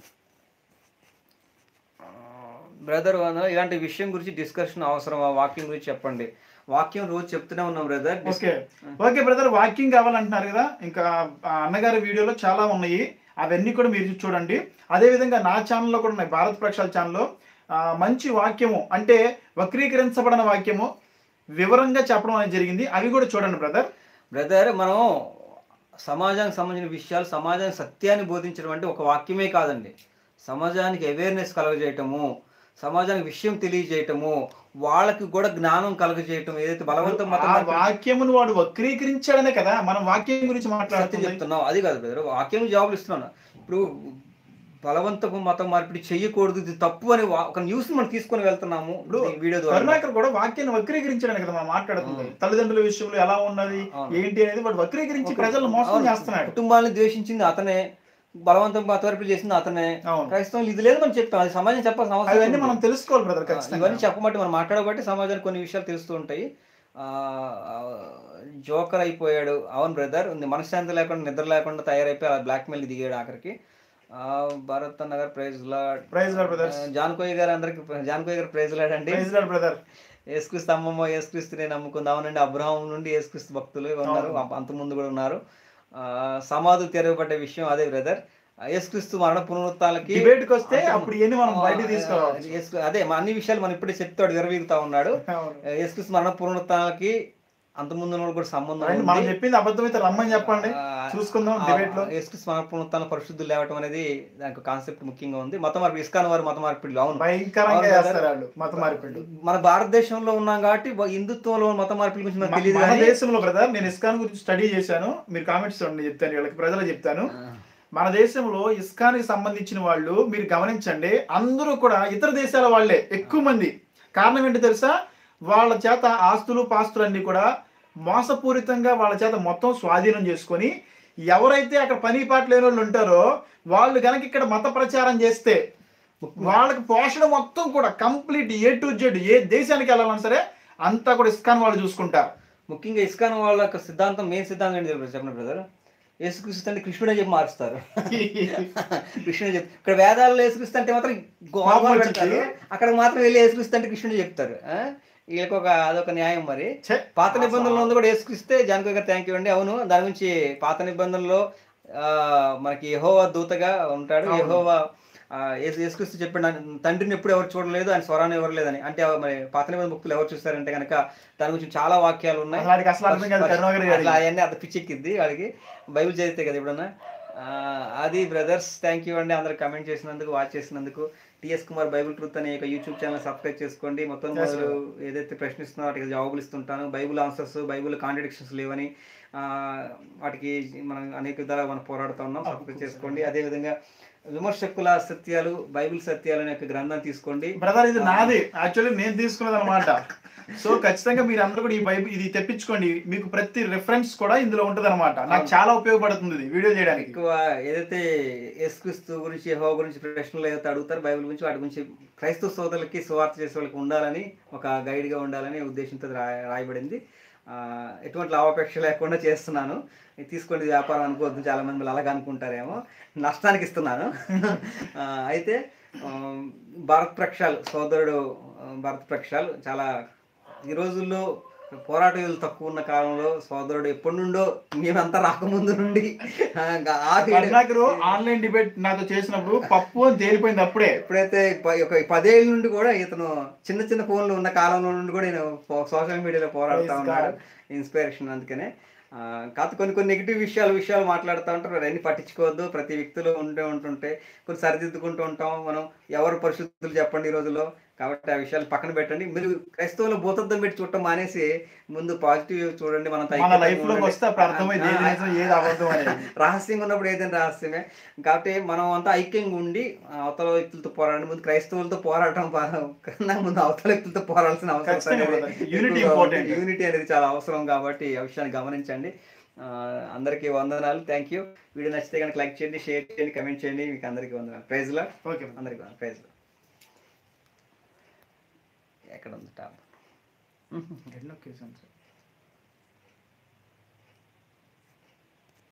బ్రదర్ ఇలాంటి విషయం గురించి డిస్కషన్ అవసరం ఆ వాక్యం గురించి చెప్పండి వాక్యం రోజు చెప్తూనే ఉన్నాం brother okay okay brother walking కావాలంటున్నారు కదా ఇంకా ఆ అన్నగారి వీడియోలో చాలా ఉన్నాయి అవన్నీ కూడా మీరు చూడండి అదే విధంగా నా ఛానల్లో కూడా ఉన్నాయి భారత్ ప్రక్షాళ ఛానల్లో ఆ, మంచి వాక్యము అంటే వక్రీకరించబడిన వాక్యము వివరంగా చెప్పడం అనేది జరిగింది అవి కూడా చూడండి బ్రదర్ బ్రదర్ మనం సమాజానికి సంబంధించిన విషయాలు సమాజానికి సత్యాన్ని బోధించడం అంటే ఒక వాక్యమే కాదండి సమాజానికి అవేర్నెస్ కలగజేయటము సమాజానికి విషయం తెలియజేయటము వాళ్ళకి కూడా జ్ఞానం కలగజేయటం ఏదైతే బలవంతం మతం ఆ మార్పిడి- వాక్యమును వాడు వక్రీకరించాడనే కదా మనం వాక్యం గురించి సత్యం మాట్లాడుతుంది చెప్తున్నావు అది కాదు బ్రదర్ వాక్యం జవాబులు ఇస్తున్నాను ఇప్పుడు బలవంతపు మతం మార్పిడి చెయ్యకూడదు ఇది తప్పు అని వా- ఒక న్యూస్ మనం తీసుకొని వెళ్తున్నాము ఇప్పుడు ఈ వీడియో ద్వారా కరుణాకర్ కూడా వాక్యాన్ని వక్రీకరించడానికి కదా మనం మాట్లాడుతుంది అవును. తల్లిదండ్రుల విషయంలో ఎలా ఉన్నది అవును. ఏంటి అనేది వాడు వక్రీకరించి ప్రజలను మోసం అవును. చేస్తున్నాడు కుటుంబాన్ని ద్వేషించింది అతనే బలవంతం మత మార్పిడి చేసింది అతనే అవును క్రైస్తవం ఇది లేదు మనం చెప్తాం అది సమాజం చెప్పాల్సిన అవసరం అవన్నీ ఉంది. మనం తెలుసుకోవాలి బ్రదర్ ఆ, ఖచ్చితంగా ఇవన్నీ చెప్పబట్టి మనం మాట్లాడబట్టి సమాజానికి కొన్ని విషయాలు తెలుస్తూ ఉంటాయి ఆ, ఆ, జోకర్ అయిపోయాడు అవును బ్రదర్ మనశ్శాంతి లేకుండా నిద్ర లేకుండా తయారైపోయి అలా బ్లాక్ మెయిల్ దిగాడు ఆఖరికి ఆ, భరత్ అన్న గారు praise Lord praise Lord brothers జాన్కోయ్ గారు అందరికి జాన్కోయ్ గారు ప్రైజ్ లాడ్ అండి ప్రైజ్ లార్డ్ బ్రదర్ యేసుక్రీస్తు అమ్మమ్మ యేసుక్రీస్తుని నమ్ముకుంది అవునండి అబ్రహాం నుండి యేసుక్రీస్తు భక్తులు ఉన్నారు అవును. అంత ముందు కూడా ఉన్నారు ఆ, సమాధులు తెరవబడ్డ విషయం అదే బ్రదర్ యేసుక్రీస్తు మరణ పునరుత్నాలకి డిబేట్ కి వస్తే అప్పుడు ఇవన్నీ మనం బయటకు ఆ, తీసుకోవాలి యేసు- అదే మా అన్ని విషయాలు మనం ఇప్పుడే చెప్తాడు విరవీగుతా ఉన్నాడు యేసుక్రీస్తు మరణ పునరుత్నాలకి అంత ముందు ఉన్న వాళ్ళకి కూడా సంబంధం రండి, ఉంది. మనం చెప్పింది అబద్ధమైతే రమ్మని చెప్పండి ఆ, చూసుకుందాం ఆ, డిబేట్ లో యేసుక్రీస్తు మరణ పునరుత్నాల పరిశుద్ధులు లేవటం అనేది దానికి కాన్సెప్ట్ ముఖ్యంగా ఉంది మత మార్పు ఇస్కాన్ వారు మత మార్పిడులు అవును భయంకరంగా అవును చేస్తారు brother. వాళ్ళు మత మార్పిళ్ళు మన భారతదేశంలో ఉన్నాం కాబట్టి బ- హిందుత్వంలో మత మార్పుల గురించి మనకు మ- తెలియదు మన కానీ దేశంలో బ్రదర్ నేను ఇస్కాన్ గురించి స్టడీ చేశాను మీరు కామెంట్స్ చూడండి చెప్తాను వీళ్ళకి ప్రజలు చెప్తాను మన దేశంలో ఇస్కాన్ కి సంబంధించిన వాళ్ళు మీరు గమనించండి అందరూ కూడా ఇతర దేశాల వాళ్ళే ఎక్కువ మంది కారణం ఏంటి తెలుసా వాళ్ళ చేత ఆస్తులు పాస్తులు అన్ని కూడా మోసపూరితంగా వాళ్ళ చేత మొత్తం స్వాధీనం చేసుకొని ఎవరైతే అక్కడ పని పాట లేని వాళ్ళు ఉంటారో వాళ్ళు కనుక ఇక్కడ మత ప్రచారం చేస్తే వాళ్ళకి పోషణ మొత్తం కూడా కంప్లీట్ ఏ టు జెడ్ ఏ దేశానికి వెళ్ళాలన్నా సరే అంతా కూడా ఇస్కాన్ వాళ్ళు చూసుకుంటారు ముఖ్యంగా ఇస్కాన్ వాళ్ళ యొక్క సిద్ధాంతం మెయిన్ సిద్ధాంతం ఏంటి తెలుసా చెప్పండి బ్రదర్ యేసుక్రీస్తు అంటే కృష్ణుడే చెప్పి మారుస్తారు కృష్ణుడు చెప్ ఇక్కడ వేదాల్లో యేసుక్రీస్తు అంటే మాత్రం గోపాలు కోపం పెడతారు వచ్చింది. అక్కడ మాత్రం వెళ్ళి యేసుక్రీస్తు అంటే కృష్ణుడు చెప్తారు ఆ? వీళ్ళకి ఒక అదొక న్యాయం మరి ఛే, పాత నిబంధనలో ఉంది కూడా యేసుక్రీస్తే జానకి గారు థ్యాంక్ యూ అండి అవును దాని గురించి పాత నిబంధనలో ఆ, మనకి యెహోవా దూతగా ఉంటాడు అవును. యెహోవా ఆ, యేసు యేసుక్రీస్తు చెప్పాడు "నా తండ్రిని ఎప్పుడు ఎవరు చూడలేదు ఆయన స్వరాన్ని ఎవరు లేదని అంటే ఆ మరి పాత నిబంధన భక్తులు ఎవరు చూస్తారంటే కనుక దాని గురించి చాలా వాక్యాలు ఉన్నాయి అసలు వాడికి అసలు అర్థం కాదు కరుణాకర్ అట్లా గారికి. అవన్నీ అంత పిచ్చెక్కిద్ది వాడికి బైబిల్ చదివితే కదా ఎప్పుడన్నా ఆ, అది బ్రదర్స్ థ్యాంక్ యూ అండి అందరు కమెంట్ చేసినందుకు వాచ్ చేసినందుకు టిఎస్ కుమార్ బైబిల్ ట్రూత్ అనే ఒక యూట్యూబ్ ఛానల్ సబ్స్క్రైబ్ చేసుకోండి మొత్తం Yes, మొదలు ఏదైతే ప్రశ్నిస్తున్నారో వాటికి జవాబులు ఇస్తుంటాను బైబిల్ ఆన్సర్స్ బైబిల్ కాంట్రడిక్షన్స్ లేవని ఆ, వాటికి మనం అనేక విధాలుగా మనం పోరాడుతూ ఉన్నాం సబ్స్క్రైబ్ చేసుకోండి అదేవిధంగా విమర్శకుల సత్యాలు బైబిల్ సత్యాలు అనే ఒక గ్రంథం తీసుకోండి బ్రదర్ ఇది నాది యాక్చువల్లీ నేను తీసుకున్నది అనమాట సో ఖచ్చితంగా మీరు అందరూ కూడా ఈ బైబిల్ ఇది తెప్పించుకోండి మీకు ప్రతి రెఫరెన్స్ కూడా ఇందులో ఉంటది అనమాట నాకు చాలా ఉపయోగపడుతుంది ఇది వీడియో చేయడానికి ఎక్కువ ఏదైతే యేసుక్రీస్తు గురించి యెహోవా గురించి ప్రశ్నలు ఏదైతే అడుగుతారో బైబిల్ గురించి వాటి గురించి క్రైస్తవ సోదరులకి సువార్త చేసే వాళ్ళకి ఉండాలని ఒక గైడ్గా ఉండాలని ఉద్దేశంతో రా- రాయబడింది ఆ, ఎటువంటి లాభాపేక్ష లేకుండా చేస్తున్నాను ఇది తీసుకోండి ఇది వ్యాపారం అనుకోవద్దు చాలా మంది మళ్ళీ అలాగ అనుకుంటారేమో నష్టానికి ఇస్తున్నాను ఆ, అయితే ఆ, భారత్ ప్రక్షాల్ సోదరుడు ఆ, భారత్ ప్రక్షాల్ చాలా ఈ రోజుల్లో పోరాట యోధులు తక్కువ ఉన్న కాలంలో సోదరుడు ఎప్పటి నుండో మేమంతా రాకముందు నుండి ఆ, ఆ వీడియో- కరుణాకరు ఆన్లైన్ డిబేట్ నాతో చేసినప్పుడు పప్పు అని తేలిపోయింది అప్పుడే ఎప్పుడైతే ప- ఒక పదేళ్ళ నుండి కూడా ఇతను చిన్న చిన్న ఫోన్లు ఉన్న కాలంలో నుండి కూడా నేను సోషల్ మీడియాలో పోరాడుతూ Praise ఉన్నాడు God. ఇన్స్పిరేషన్ అందుకనే ఆ, కాకపోతే కొన్ని కొన్ని నెగిటివ్ విషయాలు విషయాలు మాట్లాడుతూ ఉంటారు అవన్నీ పట్టించుకోవద్దు ప్రతి వ్యక్తిలో ఉంటే ఉంటుంటే కొన్ని సరిదిద్దుకుంటూ ఉంటాం మనం ఎవరు పరిశుద్ధులు చెప్పండి ఈ రోజుల్లో కాబట్టి ఆ విషయాలు పక్కన పెట్టండి మీరు క్రైస్తవులు భూతద్దం పెట్టి చూడటం మానేసి ముందు పాజిటివ్ చూడండి మనం మన లైఫ్ లోకి వస్తే అప్పుడు అర్థమైంది ఏది నిజం ఏది అబద్ధం అనేది రహస్యంగా ఉన్నప్పుడు ఏదైనా రహస్యమే కాబట్టి మనం అంతా ఐక్యంగా ఉండి ఆ, అవతల వ్యక్తులతో పోరాడండి ముందు క్రైస్తవులతో పోరాటం ప- కన్నా ముందు అవతల వ్యక్తులతో పోరాడాల్సిన ఖచ్చితంగా అవసరం brother. Unity important. యూనిటీ అనేది చాలా అవసరం కాబట్టి ఆ విషయాన్ని గమనించండి ఆ, అందరికీ వందనాలు థ్యాంక్ యూ వీడియో నచ్చితే కనుక లైక్ చేయండి షేర్ చేయండి కమెంట్ చేయండి మీకు అందరికీ వందనాలు ప్రైజ్లా ఓకే అందరికీ ప్రైజ్లో ఎక్కడ ఉంది టాప్ గడిలోకి వేసాను సార్